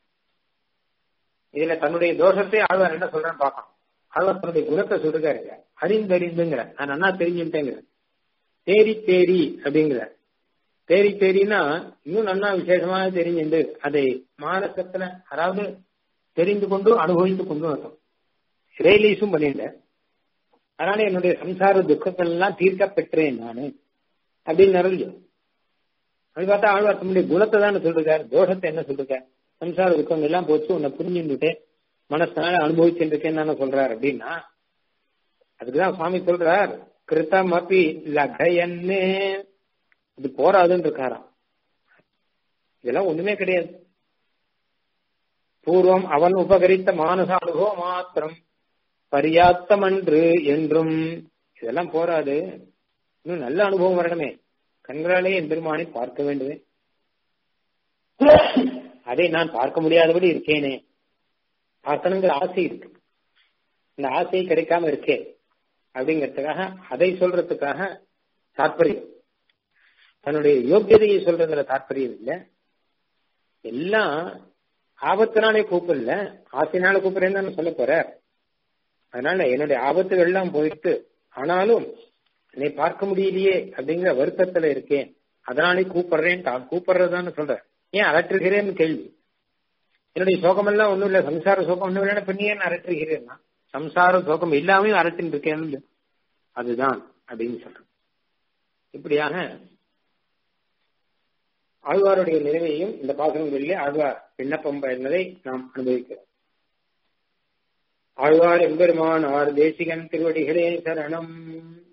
இதுல தன்னுடைய தோஷத்தை ஆழ்வார் என்ன சொல்றேன்னு பார்க்கணும் ஆழ்வார் தன்னுடைய குணத்தை சொல்றாரு அறிந்தறிந்துங்கிற நான் நன்னா தெரிஞ்சுட்டேங்கிற தேரி தேரி அப்படிங்கிற தேரி தேரினா இன்னும் நன்னா விசேஷமாக தெரிஞ்சுண்டு அதை மானசத்துல அதாவது தெரிந்து கொண்டு அனுபவித்து கொண்டு வரணும் ரியலைஸும் பண்ணிட்டேன் அதனால என்னுடைய சம்சார துக்கங்கள் எல்லாம் தீர்க்க பெற்றேன் நானு அப்படின்னு நிறைய அப்படி பார்த்தா ஆழ்வார் தன்னுடைய குணத்தை தான் சொல்றாரு தோஷத்தை என்ன சொல்றாரு சம்சார துக்கங்கள் எல்லாம் போச்சு உன்னை புரிஞ்சுட்டு மனசனால அனுபவிச்சுட்டு இருக்கேன்னு தானே சொல்றாரு அப்படின்னா அதுக்குதான் சுவாமி சொல்றார் கிருத்தம் அப்பி லகயன்னு இது போராதுன்னு இருக்காராம் இதெல்லாம் ஒண்ணுமே கிடையாது பூர்வம் அவன் உபகரித்த மானச அனுபவம் மாத்திரம் பரியாத்தம் அன்று என்றும் இதெல்லாம் போராது இன்னும் நல்ல அனுபவம் வரணுமே கண்களாலே என் பெருமானை பார்க்க வேண்டுமே அதை நான் பார்க்க முடியாதபடி இருக்கேனே பார்க்கணுங்கிற ஆசை இருக்கு இந்த ஆசை கிடைக்காம இருக்கே அப்படிங்கிறதுக்காக அதை சொல்றதுக்காக தாற்பயம் தன்னுடைய யோக்கியதையை சொல்றதுல தாற்பயம் இல்லை எல்லாம் ஆபத்தினாலே கூப்பிடல ஆசைனால கூப்பிடுறேன்னு சொல்ல போற அதனால என்னுடைய ஆபத்துகள் எல்லாம் போயிட்டு ஆனாலும் என்னை பார்க்க முடியலையே அப்படிங்கிற வருத்தத்துல இருக்கேன் அதனாலே கூப்பிடுறேன் தான் கூப்பிடுறதான்னு சொல்றேன் ஏன் அலற்றுகிறேன்னு கேள்வி என்னுடைய சோகமெல்லாம் ஒண்ணும் இல்ல சம்சார சோகம் ஒண்ணும் இல்லைன்னா பண்ணி ஏன் அரற்றுகிறேன்னா சம்சார சோகம் இல்லாமையும் அரட்டின்னு இருக்கேன் அதுதான் அப்படின்னு சொல்றேன் இப்படியாக ஆழ்வாருடைய நிலைமையும் இந்த பாசனங்களிலே ஆழ்வார் விண்ணப்பம் என்பதை நாம் அனுபவிக்கிறோம் ஆழ்வார் எம்பெருமான் ஆர் தேசிகன் திருவடிகளே சரணம்